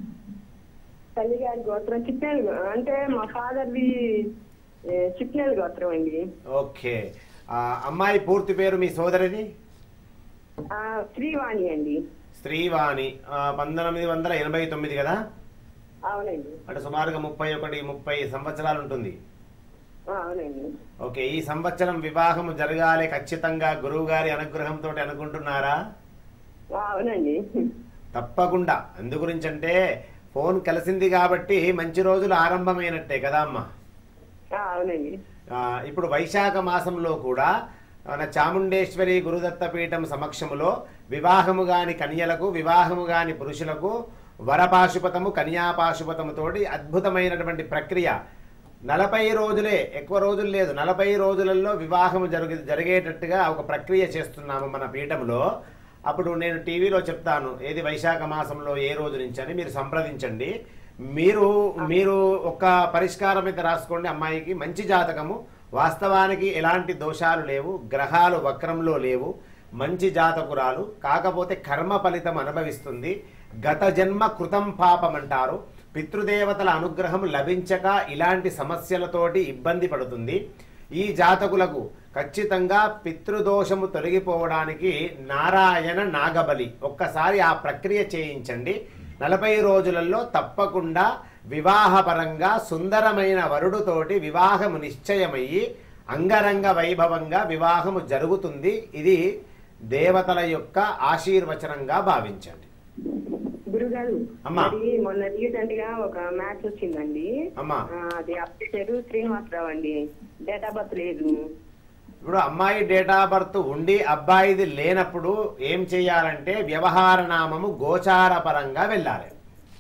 తల్లి గారి గోత్రం చిట్నేలు గో- అంటే మా ఫాదర్ది చిట్నేలు గోత్రం అండి ఓకే ఆ, అమ్మాయి పూర్తి పేరు మీ సోదరిది ఆ, శ్రీవాణి అండి శ్రీవాణి ఆ, పంతొమ్మిది వందల ఎనభై తొమ్మిది కదా అవునండి అంటే సుమారుగా ముప్పై ఒకటి ముప్పై సంవత్సరాలు ఉంటుంది ఆ, అవునండి ఓకే ఈ సంవత్సరం వివాహము జరగాలి ఖచ్చితంగా గురువు గారి అనుగ్రహంతో అనుకుంటున్నారా ఆ, అవునండి తప్పకుండా అందు గురించంటే ఫోన్ కలిసింది కాబట్టి మంచి రోజులు ఆరంభమైనట్టే కదా అమ్మా ఆ, అవునండి ఆ, ఇప్పుడు వైశాఖ మాసంలో కూడా మన చాముండేశ్వరి గురుదత్త పీఠం సమక్షములో వివాహము గాని కన్యలకు వివాహము గాని పురుషులకు వరపాశుపతము కన్యాపాశుపతముతోటి అద్భుతమైనటువంటి ప్రక్రియ నలభై రోజులే ఎక్కువ రోజులు లేదు నలభై రోజులలో వివాహము జరిగి జరిగేటట్టుగా ఒక ప్రక్రియ చేస్తున్నాము మన పీఠంలో అప్పుడు నేను టీవీలో చెప్తాను ఏది వైశాఖ మాసంలో ఏ రోజు నుంచి అని మీరు సంప్రదించండి మీరు మీరు ఒక పరిష్కారం అయితే రాసుకోండి అమ్మాయికి మంచి జాతకము వాస్తవానికి ఎలాంటి దోషాలు లేవు గ్రహాలు వక్రంలో లేవు మంచి జాతకురాలు కాకపోతే కర్మ ఫలితం అనుభవిస్తుంది గత జన్మ కృతం పాపం అంటారు పితృదేవతల అనుగ్రహం లభించక ఇలాంటి సమస్యలతోటి ఇబ్బంది పడుతుంది ఈ జాతకులకు ఖచ్చితంగా పితృదోషము తొలగిపోవడానికి నారాయణ నాగబలి ఒక్కసారి ఆ ప్రక్రియ చేయించండి నలభై రోజులలో తప్పకుండా వివాహపరంగా సుందరమైన వరుడుతోటి వివాహము నిశ్చయమయ్యి అంగరంగ వైభవంగా వివాహము జరుగుతుంది ఇది దేవతల యొక్క ఆశీర్వచనంగా భావించండి గురుగారు అమ్మా. మరి మొన్న రీసెంట్ గా ఒక మ్యాచ్ వచ్చిందండి అమ్మా ఆ, అది అప్డేట్ శ్రీనివాసరావు అండి డేట్ ఆఫ్ బర్త్ లేదు ఇప్పుడు అమ్మాయి డేట్ ఆఫ్ బర్త్ ఉండి అబ్బాయిది లేనప్పుడు ఏం చేయాలంటే వ్యవహార నామము గోచార పరంగా వెళ్ళాలి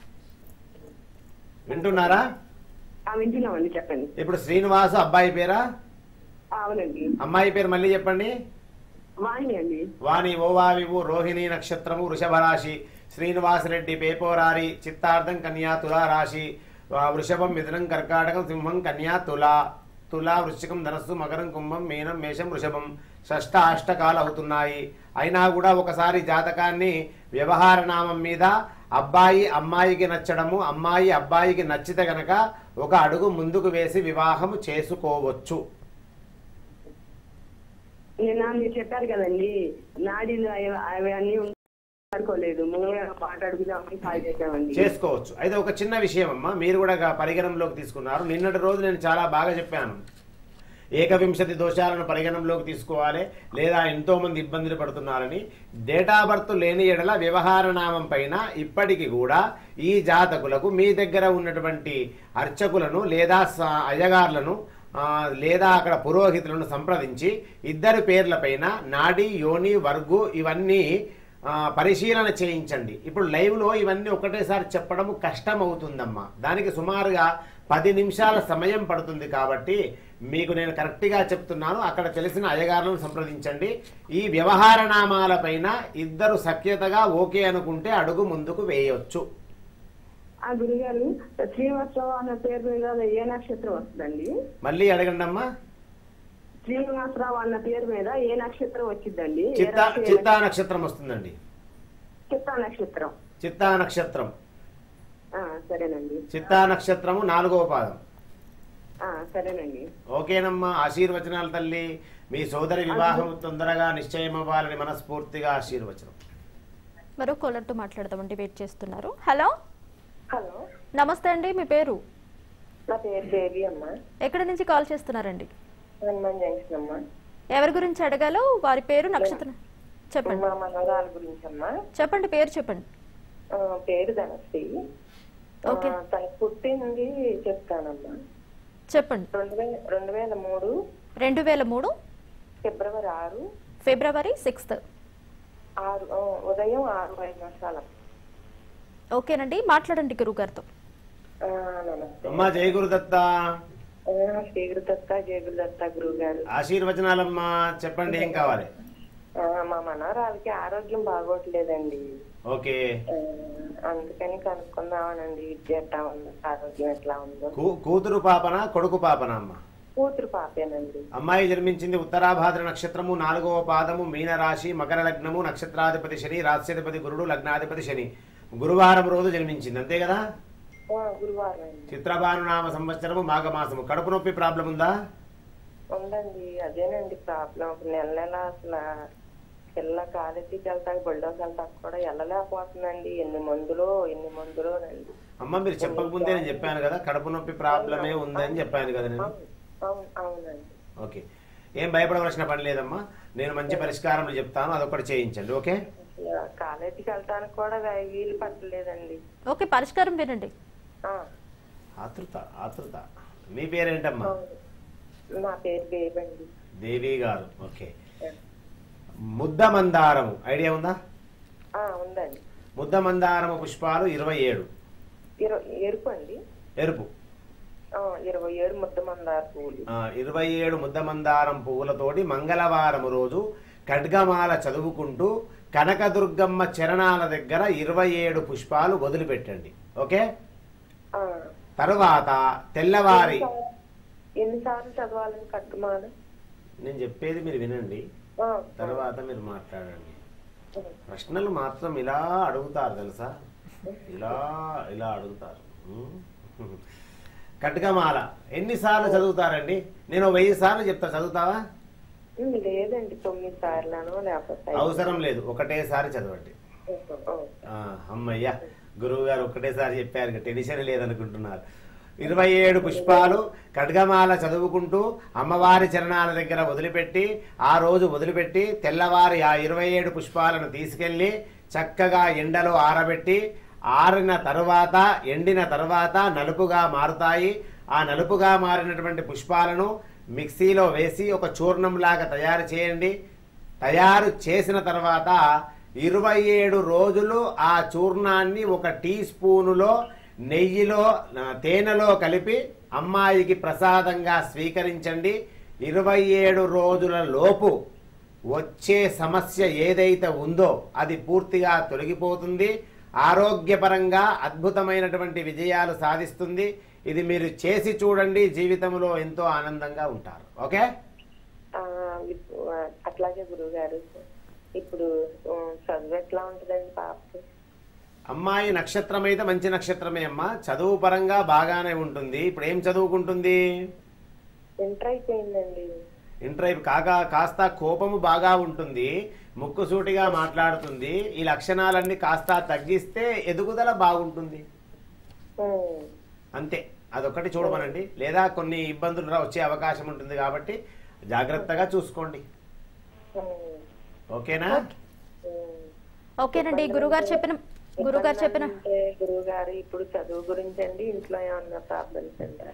వింటున్నారా ఆ, వింటున్నామండి చెప్పండి ఇప్పుడు శ్రీనివాసు అబ్బాయి పేరా ఆ, అవునండి అమ్మాయి పేరు మళ్ళీ చెప్పండి వాణి అండి వాణి ఓవావివు రోహిణి నక్షత్రము వృషభ రాశి శ్రీనివాసరెడ్డి పేపోరారి చిత్తార్థం కన్యా తులా రాశి ఆ, వృషభం మిథునం కర్కాటకం సింహం కన్యా తులా తులా వృశ్చికం ధనస్సు మకరం కుంభం మీనం మేషం వృషభం షష్ట అష్టకాలు అవుతున్నాయి అయినా కూడా ఒకసారి జాతకాన్ని వ్యవహార నామం మీద అబ్బాయి అమ్మాయికి నచ్చడము అమ్మాయి అబ్బాయికి నచ్చితే గనక ఒక అడుగు ముందుకు వేసి వివాహము చేసుకోవచ్చు నిన్న మీరు చెప్పారు కదండి నాడీలు అవి- అవన్నీ మాట్లాడుకోలేదు ముందుగా పాట అడుగుదామని కాల్ చేసామండి చేసుకోవచ్చు అయితే ఒక చిన్న విషయం అమ్మా మీరు కూడా గా- పరిగణనలోకి తీసుకున్నారు నిన్నటి రోజు నేను చాలా బాగా చెప్పాను ఏకవింశతి దోషాలను పరిగణనలోకి తీసుకోవాలి లేదా ఎంతో మంది ఇబ్బందులు పడుతున్నారని డేట్ ఆఫ్ బర్త్ లేని ఎడల వ్యవహార నామం పైన ఇప్పటికి కూడా ఈ జాతకులకు మీ దగ్గర ఉన్నటువంటి అర్చకులను లేదా స- అయ్యగార్లను ఆ, లేదా అక్కడ పురోహితులను సంప్రదించి ఇద్దరి పేర్లపైన నాడి యోని వర్గు ఇవన్నీ ఆ, పరిశీలన చేయించండి ఇప్పుడు లైవ్లో ఇవన్నీ ఒకటేసారి చెప్పడం కష్టం అవుతుందమ్మా దానికి సుమారుగా పది నిమిషాల సమయం పడుతుంది కాబట్టి మీకు నేను కరెక్ట్గా చెప్తున్నాను అక్కడ తెలిసిన అయ్యగారులను సంప్రదించండి ఈ వ్యవహార నామాలపైన ఇద్దరు సఖ్యతగా ఓకే అనుకుంటే అడుగు ముందుకు వేయొచ్చు ఆ గురుగారు శ్రీనివాసరావు అన్న పేరు మీద ఏ నక్షత్రం వస్తుందండి మళ్ళీ అడగండి అమ్మా శ్రీనివాసరావు అన్న పేరు మీద ఏ నక్షత్రం వచ్చిందండి ఏ చిత్తా రాశి ఏ చిత్తా నక్షత్రం వస్తుందండి చిత్తా నక్షత్రం చిత్తా నక్షత్రం ఆ, సరేనండి చిత్తా నక్షత్రము నాలుగవ పాదం ఆ, సరేనండి ఓకేనమ్మా ఆశీర్వచనాలు తల్లి మీ సోదరి వివాహం తొందరగా నిశ్చయం అవ్వాలని మనస్ఫూర్తిగా ఆశీర్వచనం మరో కాలర్తో మాట్లాడదామండి వెయిట్ చేస్తున్నారు హలో హలో నమస్తే అండి మీ పేరు నా పేరు దేవి అమ్మ ఎక్కడి నుంచి కాల్ చేస్తున్నారండి హనుమాన్ జంక్షన్ అమ్మ ఎవరి గురించి అడగాలో వారి పేరు నక్షత్రం చెప్పండి మా మనవరాల గురించి అమ్మ చెప్పండి పేరు చెప్పండి ఆ, పేరు ధనశ్రీ ఆ, ఓకే. తన పుట్టింది చెప్తానమ్మా చెప్పండి రెండు వేల రెండు వేల మూడు రెండు వేల మూడు ఫిబ్రవరి ఆరు ఫిబ్రవరి సిక్స్త్ ఆరు ఆ, ఉదయం ఆరు ఐదు నిమిషాలు ఓకేనండి మాట్లాడండి గురుగారితో ఆ, నమస్తే అమ్మా జయ గురుదత్త ఆ, శ్రీగురు దత్త జయగురు దత్త గురువు గారు ఆశీర్వచనాలమ్మా చెప్పండి ఏం కావాలి ఆ, మా మనవరాలకి ఆరోగ్యం బాగోట్లేదండి ఓకే ఆ, అందుకని కనుక్కుందామనండి విద్య ఎట్లా ఉందో ఆరోగ్యం ఎట్లా ఉందో కూ- కూతురు పాపన కొడుకు పాపన అమ్మ కూతురు పాపేనండి అమ్మాయి జన్మించింది ఉత్తరాభాద్ర నక్షత్రము నాలుగవ పాదము మీనరాశి మకర లగ్నము నక్షత్రాధిపతి శని రాశ్యాధిపతి గురుడు లగ్నాధిపతి శని గురువారం రోజు జన్మించింది అంతే కదా ఆ, గురువారం అండి చిత్రభాను నామ సంవత్సరము మాఘమాసము కడుపు నొప్పి ప్రాబ్లం ఉందా ఉందండి అదేనండి ప్రాబ్లం ఒక నెల నెల అసలు పిల్ల కాలేజీకి వెళ్తాక బళ్ళోకి వెళ్తాక కూడా వెళ్ళలేకపోతుందండి ఎన్ని మందులో ఎన్ని మందులో నండి అమ్మ మీరు చెప్పకముందే నేను చెప్పాను కదా కడుపు నొప్పి ప్రాబ్లమే ఉందని చెప్పాను కదా నేను అవును అవునండి ఓకే ఏం భయపడవలసిన పని లేదమ్మా నేను మంచి పరిష్కారం చెప్తాను అదొకటి చేయించండి ఓకే అసలు కాలేజీకి వెళ్ళటానికి కూడా వీ- వీలు పట్టలేదండి ఓకే పరిష్కారం వినండి ఆ, ఆతృత ఆతృత మీ పేరేంటమ్మా అవును. నా పేరు బేబండి దేవి గారు ఓకే ముద్ద మందారము ఐడియా ఉందా ఆ, ఉందండి ముద్ద మందారము పుష్పాలు ఇరవై ఏడు ఇరవై ఎరుపు అండి ఎరుపు ఆ, ఇరవై ఏడు ముద్ద మందార పువ్వులు ఆ, ఇరవై ఏడు ముద్ద మందారం పువ్వులతోటి మంగళవారం రోజు ఖడ్గమాల చదువుకుంటూ కనకదుర్గమ్మ చరణాల దగ్గర ఇరవై ఏడు పుష్పాలు వదిలిపెట్టండి ఓకే ఆ, తరువాత తెల్లవారి ఎన్నిసార్లు చదవాలని కట్టుమాల నేను చెప్పేది మీరు వినండి ఆ, తర్వాత మీరు మాట్లాడండి ప్రశ్నలు మాత్రం ఇలా అడుగుతారు తెలుసా ఇలా ఇలా అడుగుతారు ఉం? కట్కమాల ఎన్నిసార్లు చదువుతారండి నేను ఓ వెయ్యి సార్లు చెప్తా చదువుతావా ఉమ్, లేదండి తొమ్మిది సార్లను లేకపోతే ఐదు. అవసరం లేదు ఒకటేసారి చదవండి ఓ, ఆ, అమ్మయ్య గురువు గారు ఒక్కటేసారి చెప్పారు ఇక టెన్షన్ లేదనుకుంటున్నారు ఇరవై ఏడు పుష్పాలు ఖడ్గమాల చదువుకుంటూ అమ్మవారి చరణాల దగ్గర వదిలిపెట్టి ఆ రోజు వదిలిపెట్టి తెల్లవారి ఆ ఇరవై ఏడు పుష్పాలను తీసుకెళ్ళి చక్కగా ఎండలో ఆరబెట్టి ఆరిన తరువాత ఎండిన తరువాత నలుపుగా మారుతాయి ఆ నలుపుగా మారినటువంటి పుష్పాలను మిక్సీలో వేసి ఒక చూర్ణంలాగా తయారు చేయండి తయారు చేసిన తర్వాత ఇరవై ఏడు రోజులు ఆ చూర్ణాన్ని ఒక టీ స్పూనులో నెయ్యిలో ఆ, తేనెలో కలిపి అమ్మాయికి ప్రసాదంగా స్వీకరించండి ఇరవై ఏడు రోజుల లోపు వచ్చే సమస్య ఏదైతే ఉందో అది పూర్తిగా తొలగిపోతుంది ఆరోగ్యపరంగా అద్భుతమైనటువంటి విజయాలు సాధిస్తుంది ఇది మీరు చేసి చూడండి జీవితంలో ఎంతో ఆనందంగా ఉంటారు ఓకే ఆ, ఇప్పు- ఆ, అట్లాగే గురువు గారు ఇప్పుడు ఉమ్, చదువు ఎట్లా ఉంటుందండి పాపకి అమ్మాయి నక్షత్రం అయితే మంచి నక్షత్రమే అమ్మా చదువు పరంగా బాగానే ఉంటుంది ఇప్పుడు ఏం చదువుకుంటుంది ఇంటర్ అయిపోయిందండి ఇంటర్ అయిపో- కాగా కాస్త కోపము బాగా ఉంటుంది ముక్కుసూటిగా మాట్లాడుతుంది ఈ లక్షణాలన్నీ కాస్త తగ్గిస్తే ఎదుగుదల బాగుంటుంది ఉమ్, అంతే అదొక్కటి చూడమనండి లేదా కొన్ని ఇబ్బందులు రా- వచ్చే అవకాశం ఉంటుంది కాబట్టి జాగ్రత్తగా చూసుకోండి ఉమ్, ఓకేనా ఉమ్. ఓకేనండి గురుగారు చెప్పిన గురుగారు చెప్పిన అంటే గురువు గారు ఇప్పుడు చదువు గురించి అండి ఇంట్లో ఏమన్నా ప్రాబ్లమ్స్ అంటారు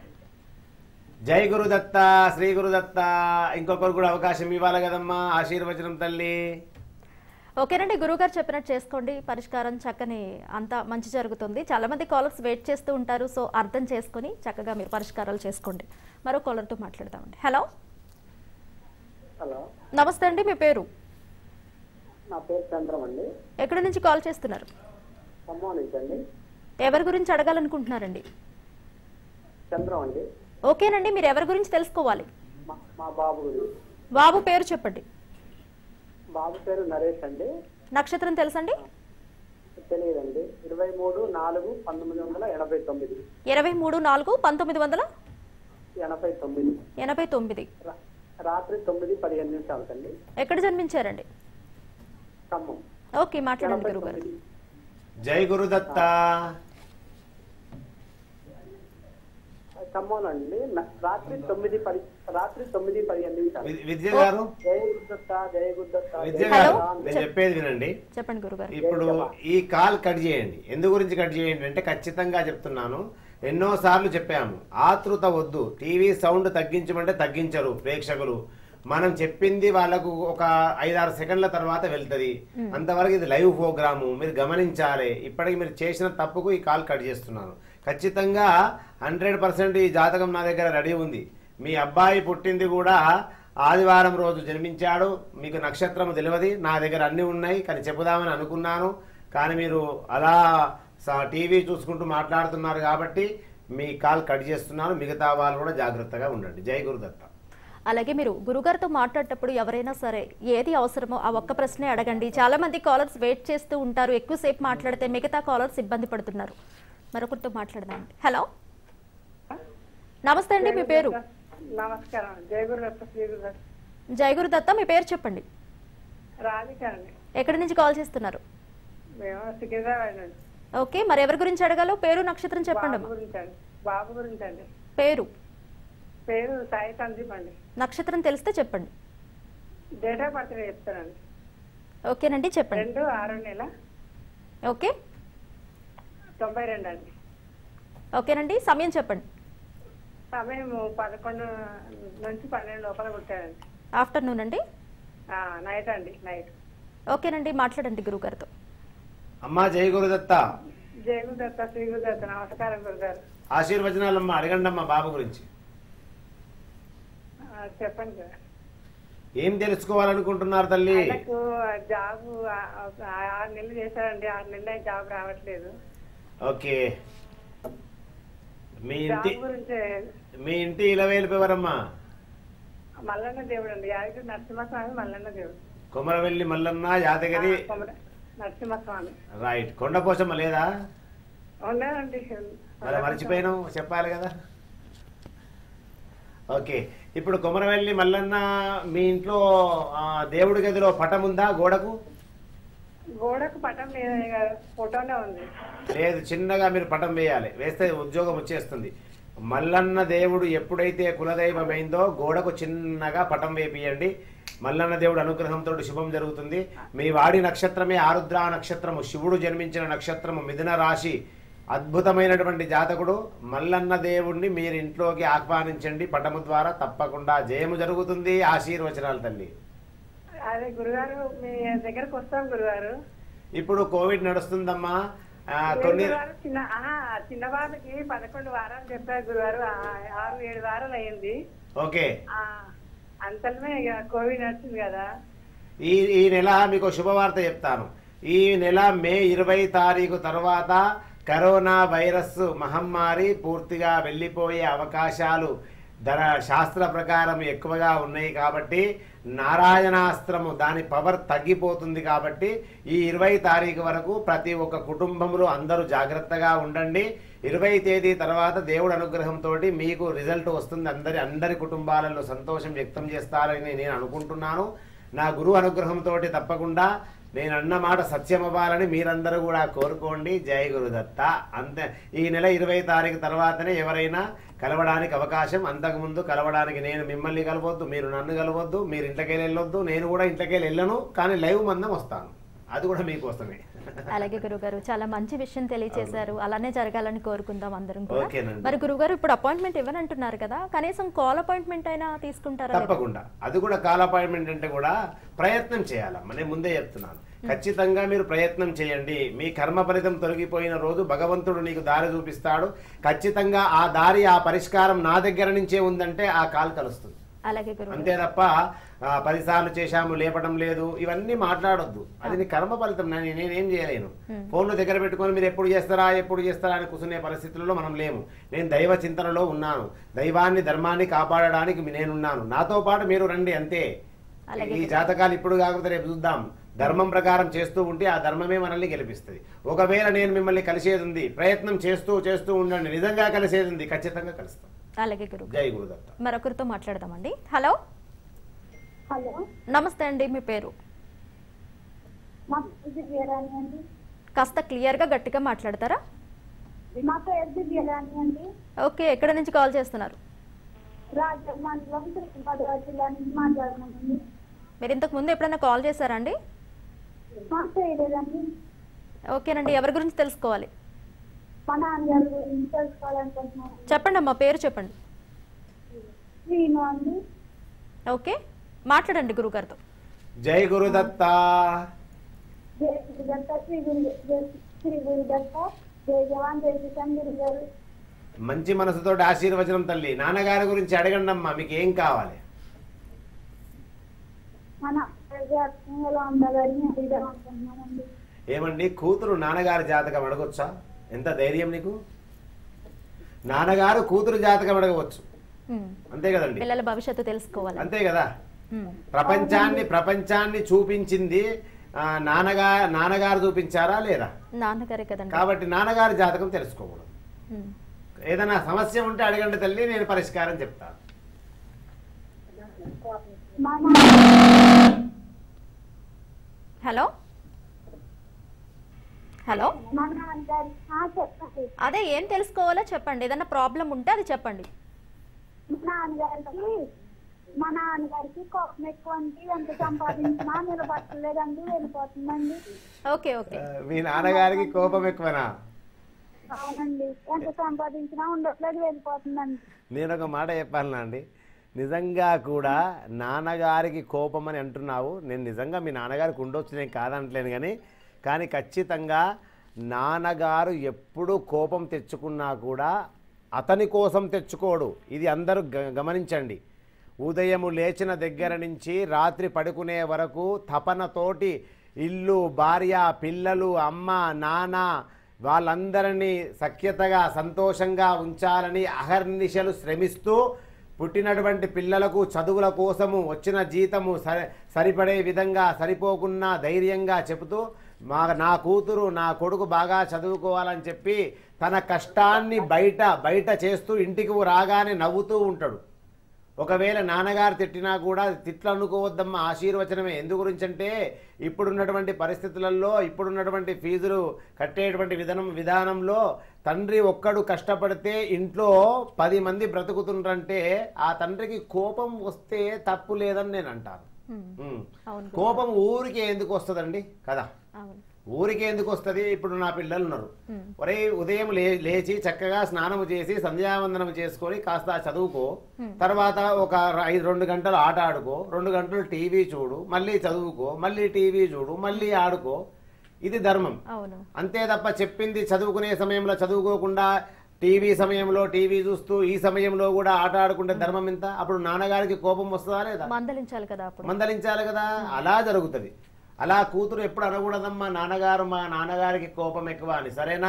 జై గురుదత్త శ్రీ గురుదత్త ఇంకొకరు కూడా అవకాశం ఇవ్వాలి కదమ్మా ఆశీర్వచనం తల్లి ఓకేనండి గురువుగారు చెప్పినట్టు చేసుకోండి పరిష్కారం చక్కని అంతా మంచి జరుగుతుంది చాలా మంది కాలర్స్ వెయిట్ చేస్తూ ఉంటారు సో అర్థం చేసుకొని చక్కగా మీరు పరిష్కారాలు చేసుకోండి మరో కాలర్తో మాట్లాడదామండి హలో హలో నమస్తే అండి మీ పేరు నా పేరు చంద్రం అండి ఎక్కడి నుంచి కాల్ చేస్తున్నారు ఖమ్మం నుంచి అండి ఎవరి గురించి అడగాలనుకుంటున్నారండి చంద్రం అండి ఓకేనండి మీరు ఎవరి గురించి తెలుసుకోవాలి మా మా బాబు గురించి బాబు పేరు చెప్పండి బాబు పేరు నరేష్ అండి నక్షత్రం తెలుసండి తెలియదండి ఇరవై మూడు నాలుగు పంతొమ్మిది వందల ఎనభై తొమ్మిది ఇరవై మూడు నాలుగు పంతొమ్మిది వందల ఎనభై తొమ్మిది ఎనభై తొమ్మిది రా- రాత్రి తొమ్మిది పదిహేను నిమిషాలకండి ఎక్కడ జన్మించారండి ఖమ్మం ఓకే మాట్లాడండి ఎనభై గురువు గారు తొమ్మిది జై గురుదత్త ఖమ్మంలో అండి న- రాత్రి తొమ్మిది పది రాత్రి తొమ్మిది పదిహేను నిమిషాలు వి- విద్య గారు జయ గురుదత్త జయ గురుదత్త విద్య జయ గారు రామ్. నేను చెప్పేది వినండి చెప్పండి గురుగారు ఇప్పుడు ఈ కాల్ కట్ చేయండి ఎందు గురించి కట్ చేయండి అంటే ఖచ్చితంగా చెప్తున్నాను ఎన్నో సార్లు చెప్పాము ఆతృత వద్దు టీవీ సౌండ్ తగ్గించమంటే తగ్గించరు ప్రేక్షకులు మనం చెప్పింది వాళ్ళకు ఒక ఐదారు సెకండ్ల తర్వాత వెళ్తది అంతవరకు ఇది లైవ్ ప్రోగ్రాము మీరు గమనించాలి ఇప్పటికి మీరు చేసిన తప్పుకు ఈ కాల్ కట్ చేస్తున్నాను ఖచ్చితంగా హండ్రెడ్ పర్సెంట్ ఈ జాతకం నా దగ్గర రెడీ ఉంది మీ అబ్బాయి పుట్టింది కూడా ఆదివారం రోజు జన్మించాడు మీకు నక్షత్రం తెలియదు నా దగ్గర అన్నీ ఉన్నాయి కానీ చెబుదామని అనుకున్నాను కానీ మీరు అలా స- టీవీ చూసుకుంటూ మాట్లాడుతున్నారు కాబట్టి మీ కాల్ కట్ చేస్తున్నాను మిగతా వాళ్ళు కూడా జాగ్రత్తగా ఉండండి జై గురుదత్త అలాగే మీరు గురుగారితో మాట్లాడేటప్పుడు ఎవరైనా సరే ఏది అవసరమో ఆ ఒక్క ప్రశ్నే అడగండి చాలా మంది కాలర్స్ వెయిట్ చేస్తూ ఉంటారు ఎక్కువసేపు మాట్లాడితే మిగతా కాలర్స్ ఇబ్బంది పడుతున్నారు మరొకరితో మాట్లాడదాం హలో నమస్తే అండి మీ పేరు నమస్కారం జయ గురుదత్త శ్రీ గురుదత్త జై గురుదత్త మీ పేరు చెప్పండి రాధిక అండి ఎక్కడి నుంచి కాల్ చేస్తున్నారు మేము సికింద్రాబాద్ అండి ఓకే మరి ఎవరి గురించి అడగాలో పేరు నక్షత్రం చెప్పండి బాబు అమ్మా. గురించి అండి బాబు గురించి అండి పేరు పేరు సాయి సందీప్ అండి నక్షత్రం తెలిస్తే చెప్పండి డేట్ ఆఫ్ బర్త్ చెప్తానండి ఓకేనండి చెప్పండి రెండు ఆరో నెల ఓకే తొంభై రెండు అండి ఓకేనండి సమయం చెప్పండి సమయం పదకొండు నుంచి పన్నెండు లోపల పుట్టానండి ఆఫ్టర్నూన్ అండి ఆ, నైట్ అండి నైట్ ఓకేనండి మాట్లాడండి గురుగారితో అమ్మా జై గురుదత్త జయ గురుదత్త శ్రీ గురుదత్త నమస్కారం గురుగారు ఆశీర్వచనాలమ్మా అడగండి అమ్మా బాబు గురించి ఆ, చెప్పండి సార్ ఏం తెలుసుకోవాలనుకుంటున్నారు తల్లి ఆయనకు జాబ్ ఆరు నెలలు చేశారండి ఆరు నెలలు అయి జాబ్ రావట్లేదు ఓకే మీ ఇంటి జాబ్ గురించి మీ ఇంటి ఇలవేలిపోవరమ్మా మల్లన్న దేవుడు అండి యాదగిరి నరసింహస్వామి మల్లన్న దేవుడు కొమరవెల్లి మల్లన్న యాదగిరి ఆ, కొమర- నరసింహస్వామి రైట్ కొండపోచమ్మ లేదా ఉన్నారండి మరి మర్చిపోయినావు చెప్పాలి కదా ఓకే ఇప్పుడు కొమరవెల్లి మల్లన్న మీ ఇంట్లో ఆ, దేవుడి గదిలో పటం ఉందా గోడకు గోడకు పటం లేదని కదా ఫోటోనే ఉంది లేదు చిన్నగా మీరు పటం వేయాలి వేస్తే ఉద్యోగం వచ్చేస్తుంది మల్లన్న దేవుడు ఎప్పుడైతే కులదైవమైందో గోడకు చిన్నగా పటం వేపియండి మల్లన్న దేవుడు అనుగ్రహంతో శుభం జరుగుతుంది మీ వాడి నక్షత్రమే ఆరుద్ర నక్షత్రము శివుడు జన్మించిన నక్షత్రము మిథున రాశి అద్భుతమైనటువంటి జాతకుడు మల్లన్న దేవుణ్ణి మీరు ఇంట్లోకి ఆహ్వానించండి పటము ద్వారా తప్పకుండా జయము జరుగుతుంది ఆశీర్వచనాలు తల్లి అదే గురుగారు మీ దగ్గరకు వస్తాం గురుగారు ఇప్పుడు కోవిడ్ నడుస్తుందమ్మా ఆ, లేదు కొన్ని గురుగారు, చిన్న ఆహా, చిన్న బాబుకి పదకొండు వారాలు చెప్పారు గురుగారు ఆ, ఆరు ఏడు వారాలు అయింది ఓకే ఆ, అంతలోనే ఇక కోవిడ్ వచ్చింది కదా ఈ ఈ నెల మీకు శుభవార్త చెప్తాను ఈ నెల మే ఇరవై తారీఖు తర్వాత కరోనా వైరస్ మహమ్మారి పూర్తిగా వెళ్ళిపోయే అవకాశాలు ధర శాస్త్ర ప్రకారం ఎక్కువగా ఉన్నాయి కాబట్టి నారాయణాస్త్రము దాని పవర్ తగ్గిపోతుంది కాబట్టి ఈ ఇరవై తారీఖు వరకు ప్రతి ఒక్క కుటుంబంలో అందరూ జాగ్రత్తగా ఉండండి ఇరవై తేదీ తర్వాత దేవుడు అనుగ్రహంతో మీకు రిజల్ట్ వస్తుంది అందరి అందరి కుటుంబాలలో సంతోషం వ్యక్తం చేస్తారని నేను అనుకుంటున్నాను నా గురువు అనుగ్రహంతో తప్పకుండా నేను అన్న మాట సత్యం అవ్వాలని మీరందరూ కూడా కోరుకోండి జై గురుదత్త అంతే ఈ నెల ఇరవై తారీఖు తర్వాతనే ఎవరైనా కలవడానికి అవకాశం అంతకుముందు కలవడానికి నేను మిమ్మల్ని కలవద్దు మీరు నన్ను కలవద్దు మీరు ఇంట్లోకెళ్ళి వెళ్ళొద్దు నేను కూడా ఇంట్లోకెళ్ళి వెళ్ళను కానీ లైవ్ మందం వస్తాను అది కూడా మీకోసమే అలాగే గురుగారు చాలా మంచి విషయం తెలియజేశారు అలానే జరగాలని కోరుకుందాం అందరం కూడా ఓకేనండి. మరి గురుగారు ఇప్పుడు అపాయింట్మెంట్ ఇవ్వనంటున్నారు కదా కనీసం కాల్ అపాయింట్మెంట్ అయినా తీసుకుంటారా లేదా? తప్పకుండా అది కూడా కాల్ అపాయింట్మెంట్ అంటే కూడా ప్రయత్నం చేయాలమ్మ నేను ముందే చెప్తున్నాను ఖచ్చితంగా మీరు ప్రయత్నం చేయండి మీ కర్మ ఫలితం తొలగిపోయిన రోజు భగవంతుడు నీకు దారి చూపిస్తాడు ఖచ్చితంగా ఆ దారి ఆ పరిష్కారం నా దగ్గర నుంచే ఉందంటే ఆ కాల్ కలుస్తుంది అలాగే గురుగారు అంతే తప్ప ఆ, పదిసార్లు చేశాము లేపడం లేదు ఇవన్నీ మాట్లాడొద్దు అది నీ కర్మ ఫలితం నేను నేనేం చేయలేను ఫోన్లు దగ్గర పెట్టుకొని మీరు ఎప్పుడు చేస్తారా ఎప్పుడు చేస్తారా అని కూర్చునే పరిస్థితుల్లో మనం లేము నేను దైవ చింతనలో ఉన్నాను దైవాన్ని ధర్మాన్ని కాపాడడానికి నేనున్నాను నాతో పాటు మీరు రండి అంతే అలాగే. ఈ జాతకాలు ఇప్పుడు కాకపోతే రేపు చూద్దాం ధర్మం ప్రకారం చేస్తూ ఉంటే ఆ ధర్మమే మనల్ని గెలిపిస్తుంది ఒకవేళ నేను మిమ్మల్ని కలిసేది ఉంది ప్రయత్నం చేస్తూ చేస్తూ ఉండండి నిజంగా కలిసేది ఉంది ఖచ్చితంగా కలుస్తాం అలాగే గురు జై గురుదత్త మరొకరితో మాట్లాడదామండి హలో హలో నమస్తే అండి మీ పేరు మా పేరు దివ్యరాణి అండి కాస్త క్లియర్గా గట్టిగా మాట్లాడతారా మా పేరు దివ్యరాణి అండి ఓకే ఎక్కడ నుంచి కాల్ చేస్తున్నారు రాజమండ్రం శ్రీపతిరావు జిల్లా నుంచి మాట్లాడుతున్నామండి మీరు ఇంతకు ముందు ఎప్పుడైనా కాల్ చేశారా అండి మాకు చేయలేదండి ఓకేనండి ఎవరి గురించి తెలుసుకోవాలి మా నాన్నగారి గురించి తెలుసుకోవాలనుకుంటున్నాను చెప్పండి అమ్మా పేరు చెప్పండి శ్రీను అండి ఓకే మాట్లాడండి గురుగారితో జై గురుదత్త జై గురుదత్త శ్రీ గురు జై- శ్రీ గురుదత్త జై జవాన్ జై కిసాన్ గురు గారు మంచి మనసుతో ఆశీర్వచనం తల్లి నాన్నగారి గురించి అడగండి అమ్మా మీకు ఏం కావాలి మన ఎలా ఉండాలని అడిగాం అనుకుంటున్నామండి ఏమండి కూతురు నాన్నగారి జాతకం అడగొచ్చా ఎంత ధైర్యం నీకు నాన్నగారు కూతురు జాతకం అడగవచ్చు ఉమ్. అంతే కదండి పిల్లల భవిష్యత్తు తెలుసుకోవాలి అంతే కదా ఉమ్. ప్రపంచాన్ని ప్రపంచాన్ని చూపించింది ఆ, నాన్నగా నాన్నగారు చూపించారా లేదా నాన్నగారే కదండి కాబట్టి నాన్నగారి జాతకం తెలుసుకోకూడదు ఉమ్. ఏదైనా సమస్య ఉంటే అడగండి తల్లి నేను పరిష్కారం చెప్తాను మా నాన్న హలో హలో మా నాన్నగారి ఆ, చెప్పండి అదే ఏం తెలుసుకోవాలో చెప్పండి ఏదైనా ప్రాబ్లం ఉంటే అది చెప్పండి మా నాన్నగారికి మా నాన్నగారికి కోపం ఎక్కువ అంటే ఎంత సంపాదించినా నిలబట్టలేదండి వెళ్ళిపోతుందండి ఓకే ఓకే ఆ, మీ నాన్నగారికి కోపం ఎక్కువనా అవునండి ఎంత సంపాదించినా ఉండట్లేదు వెళ్ళిపోతుందండి నేను ఒక మాట చెప్పాలనా అండి నిజంగా కూడా నాన్నగారికి కోపం అని అంటున్నావు నేను నిజంగా మీ నాన్నగారికి ఉండొచ్చు నేను కాదంటలేను కానీ కానీ ఖచ్చితంగా నాన్నగారు ఎప్పుడు కోపం తెచ్చుకున్నా కూడా అతని కోసం తెచ్చుకోడు ఇది అందరూ గ- గమనించండి ఉదయము లేచిన దగ్గర నుంచి రాత్రి పడుకునే వరకు తపనతోటి ఇల్లు భార్య పిల్లలు అమ్మ నాన్న వాళ్ళందరినీ సఖ్యతగా సంతోషంగా ఉంచాలని అహర్నిశలు శ్రమిస్తూ పుట్టినటువంటి పిల్లలకు చదువుల కోసము వచ్చిన జీతము సరి సరిపడే విధంగా సరిపోకున్నా ధైర్యంగా చెబుతూ మా నా కూతురు నా కొడుకు బాగా చదువుకోవాలని చెప్పి తన కష్టాన్ని బయట బయట చేస్తూ ఇంటికి రాగానే నవ్వుతూ ఉంటాడు ఒకవేళ నాన్నగారు తిట్టినా కూడా తిట్లు అనుకోవద్దమ్మా ఆశీర్వచనమే ఎందు గురించి అంటే ఇప్పుడున్నటువంటి పరిస్థితులలో ఇప్పుడున్నటువంటి ఫీజులు కట్టేటువంటి విధానం విధానంలో తండ్రి ఒక్కడు కష్టపడితే ఇంట్లో పది మంది బ్రతుకుతుండ్రంటే ఆ తండ్రికి కోపం వస్తే తప్పు లేదని నేను అంటాను ఉమ్. ఉమ్. అవును కోపం ఊరికే ఎందుకు వస్తుందండి కదా అవును ఊరికే ఎందుకు వస్తుంది ఇప్పుడు నా పిల్లలు ఉన్నారు ఉమ్. ఒరే ఉదయం లే లేచి చక్కగా స్నానం చేసి సంధ్యావందనం చేసుకొని కాస్త చదువుకో తర్వాత ఒక ఐదు రెండు గంటలు ఆట ఆడుకో రెండు గంటలు టీవీ చూడు మళ్ళీ చదువుకో మళ్ళీ టీవీ చూడు మళ్ళీ ఆడుకో ఇది ధర్మం అవును అంతే తప్ప చెప్పింది చదువుకునే సమయంలో చదువుకోకుండా టీవీ సమయంలో టీవీ చూస్తూ ఈ సమయంలో కూడా ఆట ఆడుకుంటే ధర్మం ఎంత అప్పుడు నాన్నగారికి కోపం వస్తుందా లేదా మందలించాలి కదా అప్పుడు మందలించాలి కదా అలా జరుగుతుంది అలా కూతురు ఎప్పుడు అనకూడదమ్మా నాన్నగారు మా నాన్నగారికి కోపం ఎక్కువ అని సరేనా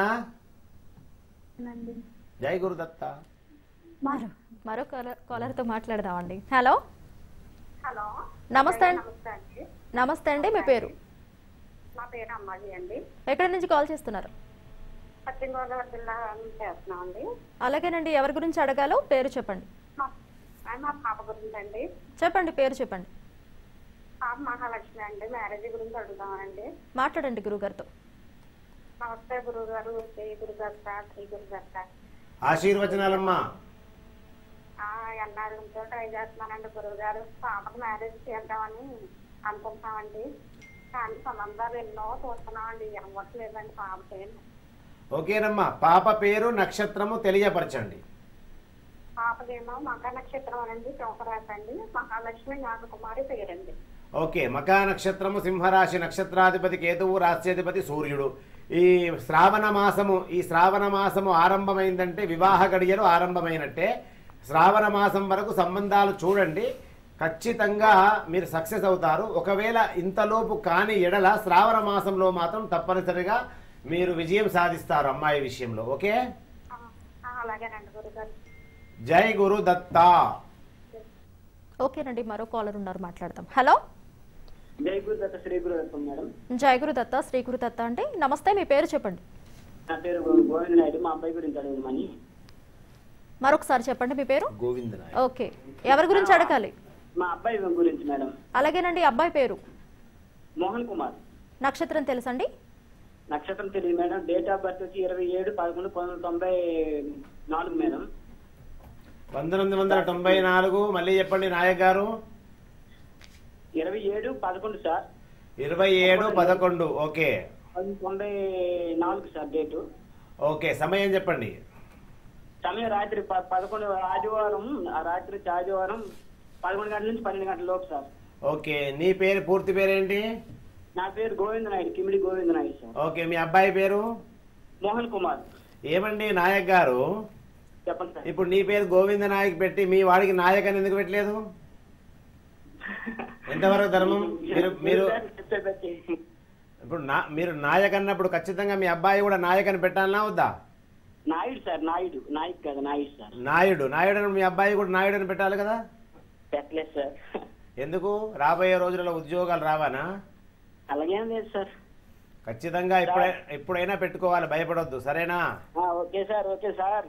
జై గురుదత్త మరో మరో కాలర్ కాలర్తో మాట్లాడదామండి హలో హలో నమస్తే అండి నమస్తే అండి నమస్తే అండి మీ పేరు నా పేరు అమ్మాజీ అండి ఎక్కడి నుంచి కాల్ చేస్తున్నారు పశ్చిమ గోదావరి జిల్లా నుంచి చేస్తున్నాం అండి అలాగేనండి ఎవరి గురించి అడగాలో పేరు చెప్పండి మా మా పాప గురించి అండి చెప్పండి పేరు చెప్పండి పాప మహాలక్ష్మి అండి మ్యారేజ్ గురించి అడుగుతామండి మాట్లాడండి గురుగారితో నమస్తే గురువు గారు శ్రీ గురుదత్త శ్రీ గురుదత్త ఆశీర్వచనాలమ్మా ఆ, ఎన్నాళ్ళ నుంచో ట్రై చేస్తున్నానండి గురువు గారు పాపకు మ్యారేజ్ చేద్దామని అనుకుంటున్నామండి కానీ వాళ్ళందరూ ఎన్నో చూస్తున్నామండి అవ్వట్లేదండి పాప పేరు ఓకేనమ్మా పాప పేరు నక్షత్రము తెలియపరచండి పాపదేమో మక నక్షత్రం అనండి చౌకరాశి అండి మహాలక్ష్మి నాగకుమారి పేరండి ఓకే మకా నక్షత్రము సింహరాశి నక్షత్రాధిపతి కేతువు రాశ్యాధిపతి సూర్యుడు ఈ శ్రావణ మాసము ఈ శ్రావణ మాసము ఆరంభమైందంటే వివాహ గడియలు ఆరంభమైనట్టే శ్రావణ మాసం వరకు సంబంధాలు చూడండి ఖచ్చితంగా మీరు సక్సెస్ అవుతారు ఒకవేళ ఇంతలోపు కాని ఎడల శ్రావణ మాసంలో మాత్రం తప్పనిసరిగా మీరు విజయం సాధిస్తారు అమ్మాయి విషయంలో ఓకే ఆ, ఆ, అలాగేనండి గురుగారు జై గురు దత్తా ఓకేనండి మరో కాలర్ ఉన్నారు మాట్లాడదాం హలో జై గురు దత్త శ్రీ గురు దత్తం మేడం జయ గురు దత్త శ్రీ గురు దత్త అంటే నమస్తే మీ పేరు చెప్పండి నా పేరు గోవింద్ నాయుడు మా అబ్బాయి గురించి అడుగుదామని మరొకసారి చెప్పండి మీ పేరు గోవింద్ ఓకే ఎవరి గురించి అడగాలి మా అబ్బాయి గురించి మేడం అలాగేనండి అబ్బాయి పేరు మోహన్ కుమార్ నక్షత్రం తెలుసండి నక్షత్రం తెలియదు మేడం డేట్ ఆఫ్ బర్త్ వచ్చి ఇరవై ఏడు పదకొండు పంతొమ్మిది తొంభై నాలుగు మేడం పంతొమ్మిది వందల తొంభై నాలుగు మళ్ళీ చెప్పండి నాయక్ గారు ఇరవై ఏడు పదకొండు సార్ ఇరవై ఏడు పదకొండు ఓకే పంతొమ్మిది తొంభై నాలుగు సార్ డేటు ఓకే సమయం చెప్పండి సమయం రాత్రి ప- పదకొండు ఆదివారం ఆ రాత్రి వచ్చి ఆదివారం పదకొండు గంటల నుంచి పన్నెండు గంటల లోపు సార్ ఓకే నీ పేరు పూర్తి పేరేంటి నా పేరు గోవింద్ నాయుడు కిమిడి గోవింద్ నాయుడు సార్ ఓకే మీ అబ్బాయి పేరు మోహన్ కుమార్ ఏమండి నాయక్ గారు చెప్పండి సార్ ఇప్పుడు నీ పేరు గోవింద నాయక్ పెట్టి మీ వాడికి నాయక్ అని ఎందుకు పెట్టలేదు ఎంతవరకు ధర్మం మీరు మీరు చెప్తే పెట్టి ఇప్పుడు నా మీరు నాయక్ అన్నప్పుడు ఖచ్చితంగా మీ అబ్బాయి కూడా నాయక్ అని పెట్టాలనా వద్దా నాయుడు సార్ నాయుడు నాయుడు కదా నాయుడు సార్ నాయుడు నాయుడు అని మీ అబ్బాయి కూడా నాయుడు అని పెట్టాలి కదా పెట్టలేదు సార్ ఎందుకు రాబోయే రోజులలో ఉద్యోగాలు రావానా అలాగేం లేదు సార్ ఖచ్చితంగా ఇప్పుడై ఎప్పుడైనా పెట్టుకోవాలి భయపడొద్దు సరేనా ఆ, ఓకే సార్ ఓకే సార్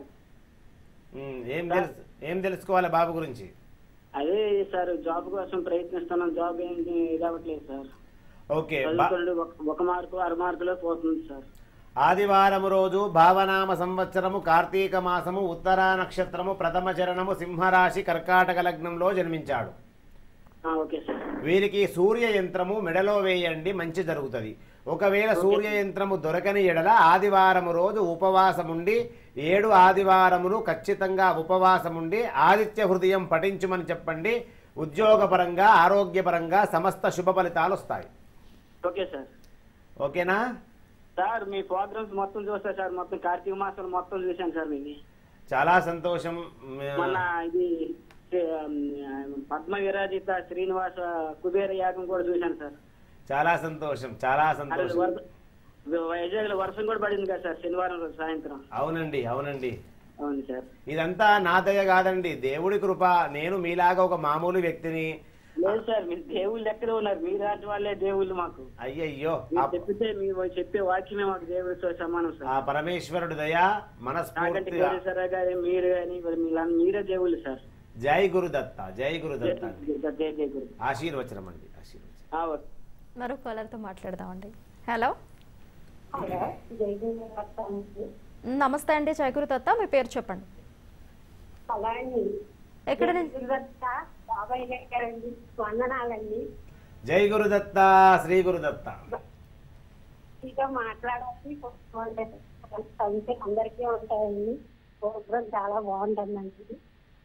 ఉమ్, ఏం తెలుసు ఏం తెలుసుకోవాలి బాబు గురించి అదే సార్ జాబ్ కోసం ప్రయత్నిస్తున్నాం జాబ్ ఏం ఇది అవ్వట్లేదు సార్ ఓకే బా- చదువుకోండి ఒక- ఒక మార్కు అర మార్కులో పోతుంది సార్ ఆదివారం రోజు భావనామ సంవత్సరము కార్తీక మాసము ఉత్తరా నక్షత్రము ప్రథమ చరణము సింహరాశి కర్కాటక లగ్నంలో జన్మించాడు ఆ, ఓకే సార్ వీరికి సూర్య యంత్రము మెడలో వేయండి మంచి జరుగుతుంది ఒకవేళ సూర్య యంత్రము దొరకని ఎడల ఆదివారము రోజు ఉపవాసముండి ఏడు ఆదివారములు ఖచ్చితంగా ఉపవాసముండి ఆదిత్య హృదయం పఠించుమని చెప్పండి ఉద్యోగపరంగా ఆరోగ్యపరంగా సమస్త శుభ ఫలితాలు వస్తాయి ఓకే సార్ ఓకేనా సార్ మీ ప్రోగ్రామ్స్ మొత్తం చూస్తా సార్ మొత్తం కార్తీక మాసాలు మొత్తం చూశాను సార్ మీది చాలా సంతోషం మొన్న ఇది ఆ, పద్మ విరాజిత శ్రీనివాస కుబేర యాగం కూడా చూశాను సార్ చాలా సంతోషం చాలా అదే సంతోషం వరద- వైజాగ్ లో వర్షం కూడా పడింది కదా సార్ శనివారం రోజు సాయంత్రం అవునండి అవునండి అవును సార్ ఇదంతా నా దయ కాదండి దేవుడి కృప నేను మీలాగా ఒక మామూలు వ్యక్తిని లేదు సార్ మీరు దేవుళ్ళు ఎక్కడ ఉన్నారు మీ రాజు వాళ్ళే దేవుళ్ళు మాకు అయ్యయ్యో మీరు ఆ- చెప్పితే మీ చెప్పే వాక్యమే మాకు దేవుడితో సమానం ఆ సార్ పరమేశ్వరుడు దయ నాకంటే మనస్ఫూర్తిగా కోటేశ్వరరావు గారు మీరు కానీ మీలా- మీరే దేవుళ్ళు సార్ జై గురుదత్త జై గురుదత్త జై జై గురు ఆశీర్వచనం అండి ఆశీర్వచనం ఆ, ఓకే. మరో కాలర్తో మాట్లాడదామండి హలో హలో జై గురు నమస్తే అండి జయ గురు దత్త మీ పేరు చెప్పండి అలా అండి ఎక్కడ నుంచి గురుదత్త బాబాయ్ గారండి వందనాలండి జై గురుదత్త శ్రీ గురుదత్త ఇక మాట్లాడాలి చదివితే అందరికీ ఉంటాయండి ప్రోగ్రాం చాలా బాగుంటుందండి జై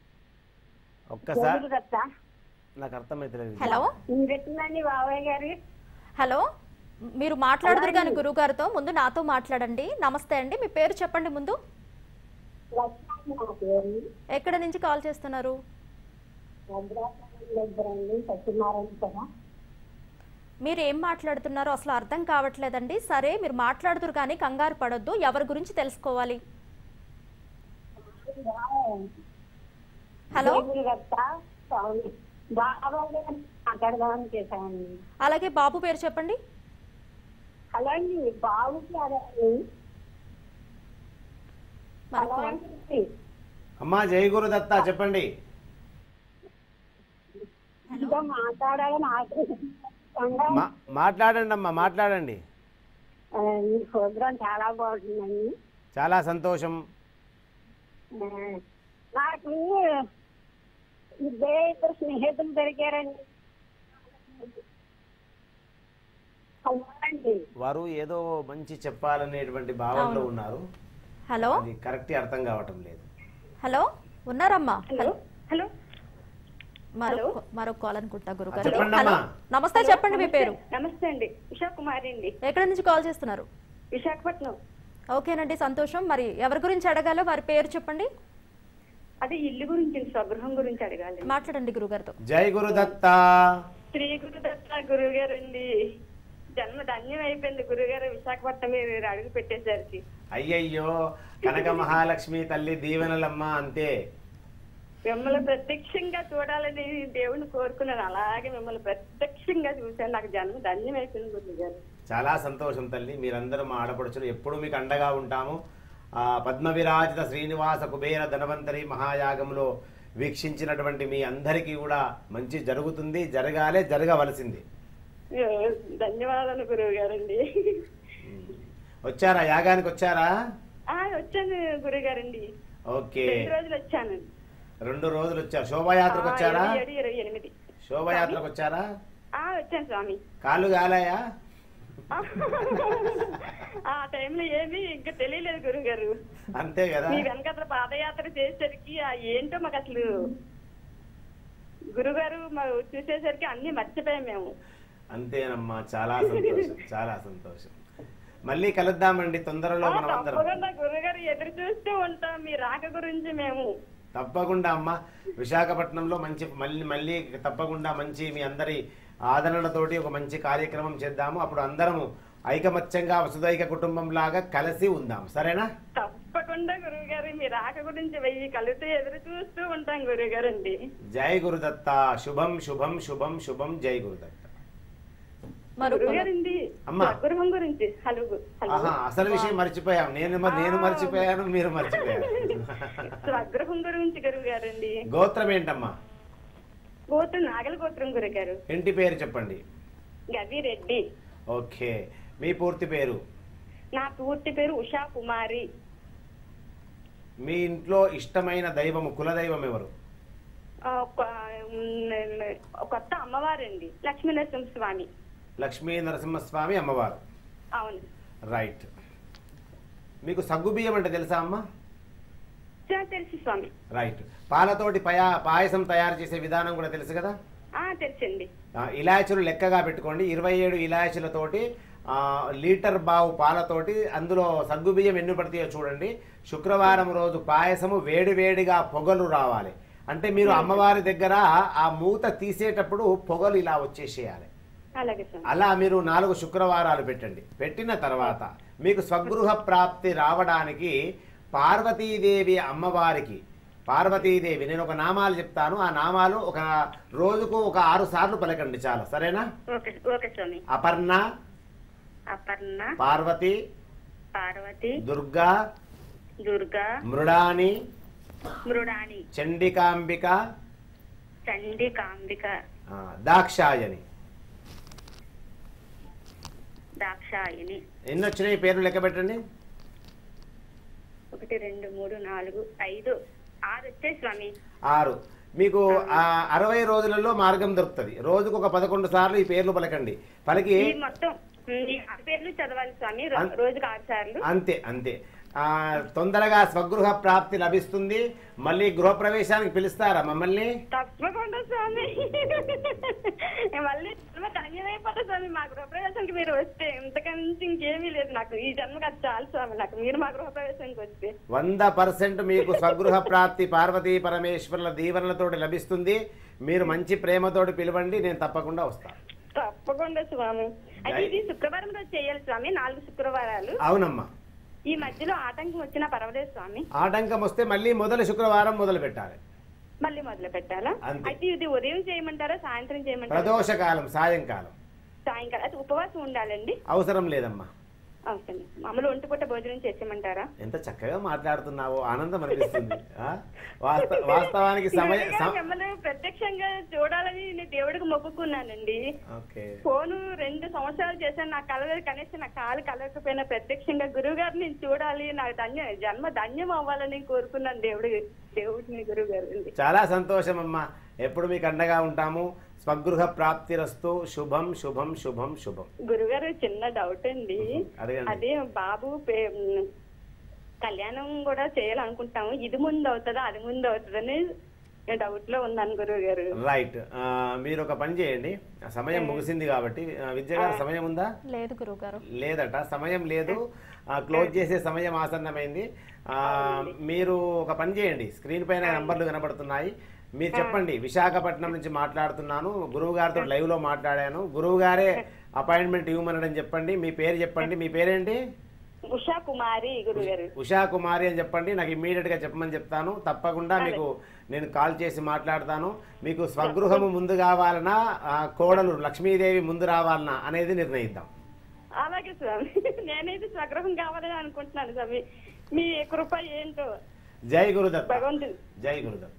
ఒక్కసారి గురుదత్త నాకు అర్థమైతలేదు హలో మీరెట్టుందండి బాబాయ్ గారు హలో మీరు మాట్లాడదురు కానీ గురువు గారితో ముందు నాతో మాట్లాడండి నమస్తే అండి మీ పేరు చెప్పండి ముందు లక్ష్మీ నా పేరు ఎక్కడ నుంచి కాల్ చేస్తున్నారు భద్రాచలం దగ్గర అండి సత్యనారాయణ కదా మీరు ఏం మాట్లాడుతున్నారో అసలు అర్థం కావట్లేదండి సరే మీరు మాట్లాడుతురు కానీ కంగారు పడొద్దు ఎవరి గురించి తెలుసుకోవాలి హలో జై గురుదత్త అవును. బాబాయ్ గారు మాట్లాడదామని చేశానండి అలాగే బాబు పేరు చెప్పండి హలో అండి బాబుకి అదే మరొక హలో కాల్. అండి అమ్మా జై గురుదత్త చెప్పండి ఇంకా మాట్లాడాలి నాకు ఉందా? మా మాట్లాడండి అమ్మా మాట్లాడండి ఆ, ఈ ప్రోగ్రాం చాలా బాగుంటుందండి చాలా సంతోషం ఆ, నాకు ఇద్దరే ఇద్దరు స్నేహితులు దొరికారండి అవునండి వారు ఏదో మంచి చెప్పాలనేటువంటి భావంలో అవును. ఉన్నారు హలో అది కరెక్ట్ అర్థం కావటం లేదు హలో ఉన్నారమ్మా హలో హలో మరో మరో కాల్ అనుకుంటా గురుగారు చెప్పండి హలో అమ్మా. నమస్తే చెప్పండి మీ పేరు నమస్తే అండి ఉషా కుమారి అండి ఎక్కడి నుంచి కాల్ చేస్తున్నారు విశాఖపట్నం ఓకేనండి సంతోషం మరి ఎవరి గురించి అడగాలో వారి పేరు చెప్పండి అదే ఇల్లు గురించి స్వగృహం గురించి అడగాలి మాట్లాడండి గురుగారితో జై గురుదత్త శ్రీ గురుదత్త గురువు గారు అండి జన్మ ధన్యం అయిపోయింది గురుగారు విశాఖపట్నం మీరు అడుగు పెట్టేసరికి అయ్యయ్యో కనక మహాలక్ష్మి తల్లి దీవెనలమ్మ అంతే మిమ్మల్ని ప్రత్యక్షంగా చూడాలని దేవుని కోరుకున్నాను అలాగే మిమ్మల్ని ప్రత్యక్షంగా చూశాను నాకు జన్మ ధన్యం అయిపోయింది గురువు గారు చాలా సంతోషం తల్లి మీరందరూ మా ఆడపడుచులు ఎప్పుడు మీకు అండగా ఉంటాము ఆ పద్మ విరాజిత శ్రీనివాస కుబేర ధనవంతరి మహాయాగంలో వీక్షించినటువంటి మీ అందరికీ కూడా మంచి జరుగుతుంది జరగాలే జరగవలసింది ధన్యవాదాలు గురువు గారండి వచ్చారా యాగానికి వచ్చారా ఆ వచ్చాను గురువు గారండి ఓకే రెండు రోజులు వచ్చాను రెండు రోజులు వచ్చారు శోభాయాత్రకు ఆ, వచ్చారా ఇరవై ఏడు ఇరవై ఎనిమిది శోభాయాత్రకు వచ్చారా ఆ వచ్చాను స్వామి కాళ్ళు కాలాయా ఆ టైంలో ఏమీ ఇంకా తెలియలేదు గురువు గారు అంతే కదా మీ వెనకాల పాదయాత్ర చేసేసరికి ఆ ఏంటో మాకు అసలు గురుగారు మా చూసేసరికి అన్ని మర్చిపోయాం మేము అంతేనమ్మా చాలా సంతోషం చాలా సంతోషం మళ్ళీ కలుద్దామండి తొందరలో ఆ, మనం అందరం తప్పకుండా గురుగారు ఎదురు చూస్తూ ఉంటాం మీ రాక గురించి మేము తప్పకుండా అమ్మ విశాఖపట్నంలో మంచి మళ్ళీ మళ్ళీ తప్పకుండా మంచి మీ అందరి ఆదరణతోటి ఒక మంచి కార్యక్రమం చేద్దాము అప్పుడు అందరము ఐకమత్యంగా వసుదైక కుటుంబం లాగా కలిసి ఉందాం సరేనా తప్పకుండా గురువు గారు మీ రాక గురించి వెయ్యి కలిసి ఎదురు చూస్తూ ఉంటాం గురువు గారండి జై గురుదత్త శుభం శుభం శుభం శుభం జై గురుదత్త మరో గురువు caller. గారండి అమ్మా. స్వగృహం గురించి హలో గు- హలో ఆహా అసలు విషయం మర్చిపోయాం నేను మ- నేను మర్చిపోయాను మీరు మర్చిపోయారు స్వగృహం గురించి గురువు గారండి గోత్రం ఏంటమ్మా గోత్రం నాగల గోత్రం గురువు గారు ఇంటి పేరు చెప్పండి గవి రెడ్డి ఓకే మీ పూర్తి పేరు నా పూర్తి పేరు ఉషా కుమారి మీ ఇంట్లో ఇష్టమైన దైవము కులదైవం ఎవరు ఆ, ఒక ఉమ్, కొత్త అమ్మవారండి లక్ష్మీ నరసింహ స్వామి లక్ష్మీ నరసింహస్వామి అమ్మవారు అవును రైట్ మీకు సగ్గుబియ్యం అంటే తెలుసా అమ్మా చా- తెలుసు స్వామి రైట్ పాలతోటి పయా పాయసం తయారు చేసే విధానం కూడా తెలుసు కదా ఆ తెలుసండి ఆ, ఇలాచీలు లెక్కగా పెట్టుకోండి ఇరవై ఏడు ఇలాచీలతోటి ఆ, లీటర్ బావు పాలతోటి అందులో సగ్గుబియ్యం ఎన్ని పడతాయో చూడండి శుక్రవారం రోజు పాయసము వేడి వేడిగా పొగలు రావాలి అంటే మీరు అమ్మవారి దగ్గర ఆ మూత తీసేటప్పుడు పొగలు ఇలా వచ్చేసేయాలి అలాగే స్వామి అలా మీరు నాలుగు శుక్రవారాలు పెట్టండి పెట్టిన తర్వాత మీకు స్వగృహ ప్రాప్తి రావడానికి పార్వతీదేవి అమ్మవారికి పార్వతీదేవి నేను ఒక నామాలు చెప్తాను ఆ నామాలు ఒక రోజుకు ఒక ఆరు సార్లు పలకండి చాలా సరేనా ఓకే ఓకే స్వామి అపర్ణ అపర్ణ పార్వతి పార్వతి దుర్గా దుర్గా మృడాని మృడాని చండికాంబిక చండి కాంబిక ఆ, దాక్షాయని దాక్షాయిని ఎన్ని వచ్చినాయి పేర్లు లెక్క పెట్టండి ఒకటి రెండు మూడు నాలుగు ఐదు ఆరు వచ్చాయి స్వామి ఆరు మీకు ఆ అరవై రోజులలో మార్గం దొరుకుతుంది రోజుకు ఒక పదకొండు సార్లు ఈ పేర్లు పలకండి పలికి ఈ మొత్తం ఉమ్, ఈ ఆరు పేర్లు చదవాలి స్వామి రో- అన్- రోజుకు ఆరు సార్లు అంతే అంతే ఆ తొందరగా స్వగృహ ప్రాప్తి లభిస్తుంది మళ్ళీ గృహప్రవేశానికి పిలుస్తారా మమ్మల్ని తప్పకుండా స్వామి మళ్ళీ జన్మ ధన్యమైపోతా స్వామి మా గృహప్రవేశానికి మీరు వస్తే ఇంతకనుంచి ఇంకేమీ లేదు నాకు ఈ జన్మకి అది చాలు స్వామి నాకు మీరు మా గృహప్రవేశానికి వస్తే వంద పర్సెంట్ మీకు స్వగృహ ప్రాప్తి పార్వతీ పరమేశ్వరుల దీవెనలతోటి లభిస్తుంది మీరు మంచి ప్రేమతోటి పిలవండి నేను తప్పకుండా వస్తాను తప్పకుండా స్వామి అయితే ఇది శుక్రవారం రోజు చేయాలి స్వామి నాలుగు శుక్రవారాలు అవునమ్మా ఈ మధ్యలో ఆటంకం వచ్చినా పర్వాలేదు స్వామి ఆటంకం వస్తే మళ్ళీ మొదలు శుక్రవారం మొదలు పెట్టాలి మళ్ళీ మొదలు పెట్టాలా అంతే. అయితే ఇది ఉదయం చేయమంటారా సాయంత్రం చేయమంటారా ప్రదోషకాలం సాయంకాలం సాయంకాలం అయితే ఉపవాసం ఉండాలండి అవసరం లేదమ్మా అవసరం మామూలు ఒంటి పూట భోజనం చేసేయమంటారా ఎంత చక్కగా మాట్లాడుతున్నావో ఆనందం అనిపిస్తుంది ఆ? వాస్త- వాస్తవానికి సమయ గురువుగారు, సమ- మిమ్మల్ని ప్రత్యక్షంగా చూడాలని నేను దేవుడికి మొక్కుకున్నానండి ఓకే ఫోను రెండు సంవత్సరాలు చేశాను నా కలవ కనీసం నా కాలు కలవకపోయినా ప్రత్యక్షంగా గురువు గారిని నేను చూడాలి నాకు ధన్య జన్మ ధన్యం అవ్వాలని కోరుకున్నాను దేవుడి దేవుడిని గురువు గారు చాలా సంతోషం అమ్మా ఎప్పుడు మీకు అండగా ఉంటాము స్వగృహ ప్రాప్తిరస్తు శుభం శుభం శుభం శుభం గురుగారు చిన్న డౌట్ అండి అడగండి. అదే బాబు పే- మ్, కళ్యాణం కూడా చేయాలనుకుంటాము ఇది ముందు అవుతుందా అది ముందు అవుతుందని డౌట్ లో ఉన్నాను గురువు గారు రైట్ ఆ, మీరు ఒక పని చేయండి ఆ సమయం ముగిసింది కాబట్టి ఆ, విద్య గారు సమయం ఉందా లేదు గురువుగారు లేదట సమయం లేదు ఆ, క్లోజ్ చేసే సమయం ఆసన్నమైంది ఆ, మీరు ఒక పని చేయండి స్క్రీన్ పైన నంబర్లు కనబడుతున్నాయి మీరు చెప్పండి విశాఖపట్నం నుంచి మాట్లాడుతున్నాను గురువు గారితో లైవ్ లో మాట్లాడాను గురువు గారే అపాయింట్మెంట్ ఇవ్వమనడం చెప్పండి మీ పేరు చెప్పండి మీ పేరేంటి ఉషా కుమారి గురుగారు ఉషా కుమారి అని చెప్పండి నాకు ఇమ్మీడియట్ గా చెప్పమని చెప్తాను తప్పకుండా మీకు నేను కాల్ చేసి మాట్లాడతాను మీకు స్వగృహము ముందు కావాలనా ఆ, కోడలు లక్ష్మీదేవి ముందు రావాలనా అనేది నిర్ణయిద్దాం అలాగే స్వామి నేనైతే స్వగ్రహం కావాలని అనుకుంటున్నాను స్వామి మీ కృప ఏంటో జై గురుదత్త భగవంతుడు జై గురుదత్త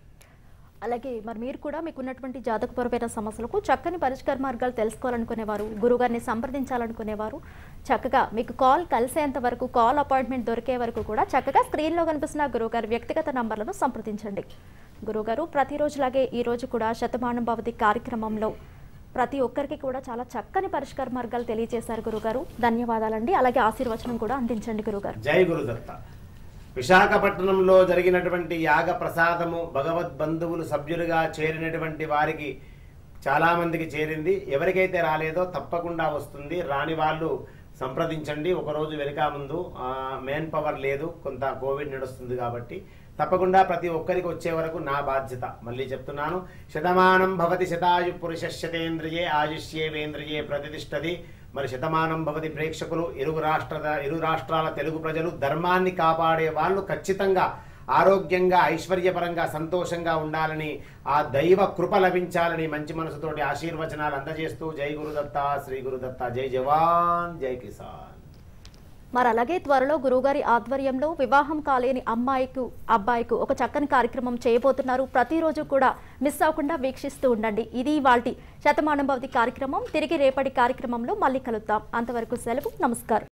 అలాగే మరి మీరు కూడా మీకు ఉన్నటువంటి జాతకపరమైన సమస్యలకు చక్కని పరిష్కార మార్గాలు తెలుసుకోవాలనుకునేవారు గురుగారిని సంప్రదించాలనుకునేవారు చక్కగా మీకు కాల్ కలిసేంత వరకు కాల్ అపాయింట్మెంట్ దొరికే వరకు కూడా చక్కగా స్క్రీన్లో కనిపిస్తున్న గురువుగారి వ్యక్తిగత నంబర్లను సంప్రదించండి గురువుగారు ప్రతిరోజులాగే ఈ రోజు కూడా శతమానం భవతి కార్యక్రమంలో ప్రతి ఒక్కరికి కూడా చాలా చక్కని పరిష్కార మార్గాలు తెలియజేశారు గురుగారు ధన్యవాదాలండి అలాగే ఆశీర్వచనం కూడా అందించండి గురుగారు జై గురుదత్త విశాఖపట్నంలో జరిగినటువంటి యాగ ప్రసాదము భగవద్ బంధువులు సభ్యులుగా చేరినటువంటి వారికి చాలా మందికి చేరింది ఎవరికైతే రాలేదో తప్పకుండా వస్తుంది రాని వాళ్ళు సంప్రదించండి ఒకరోజు వెనుక ముందు మెయిన్ పవర్ లేదు కొంత కోవిడ్ నడుస్తుంది కాబట్టి తప్పకుండా ప్రతి ఒక్కరికి వచ్చే వరకు నా బాధ్యత మళ్ళీ చెప్తున్నాను శతమానం భవతి శతాయు పురుష శతేంద్రియే ఆయుష్యేవేంద్రియే ప్రతిష్టది మరి శతమానం భవతి ప్రేక్షకులు ఇరు రాష్ట్ర ఇరు రాష్ట్రాల తెలుగు ప్రజలు ధర్మాన్ని కాపాడే వాళ్ళు ఖచ్చితంగా ఆరోగ్యంగా ఐశ్వర్యపరంగా సంతోషంగా ఉండాలని ఆ దైవ కృప లభించాలని మంచి మనసుతోటి ఆశీర్వచనాలు అందజేస్తూ జై గురుదత్త శ్రీ గురుదత్త జై జవాన్ జై కిసాన్ మరి అలాగే త్వరలో గురువుగారి ఆధ్వర్యంలో వివాహం కాలేని అమ్మాయికు అబ్బాయికు ఒక చక్కని కార్యక్రమం చేయబోతున్నారు ప్రతిరోజు కూడా మిస్ అవ్వకుండా వీక్షిస్తూ ఉండండి ఇది వాటి శతమానం భవతి కార్యక్రమం తిరిగి రేపటి కార్యక్రమంలో మళ్ళీ కలుద్దాం అంతవరకు సెలవు నమస్కారం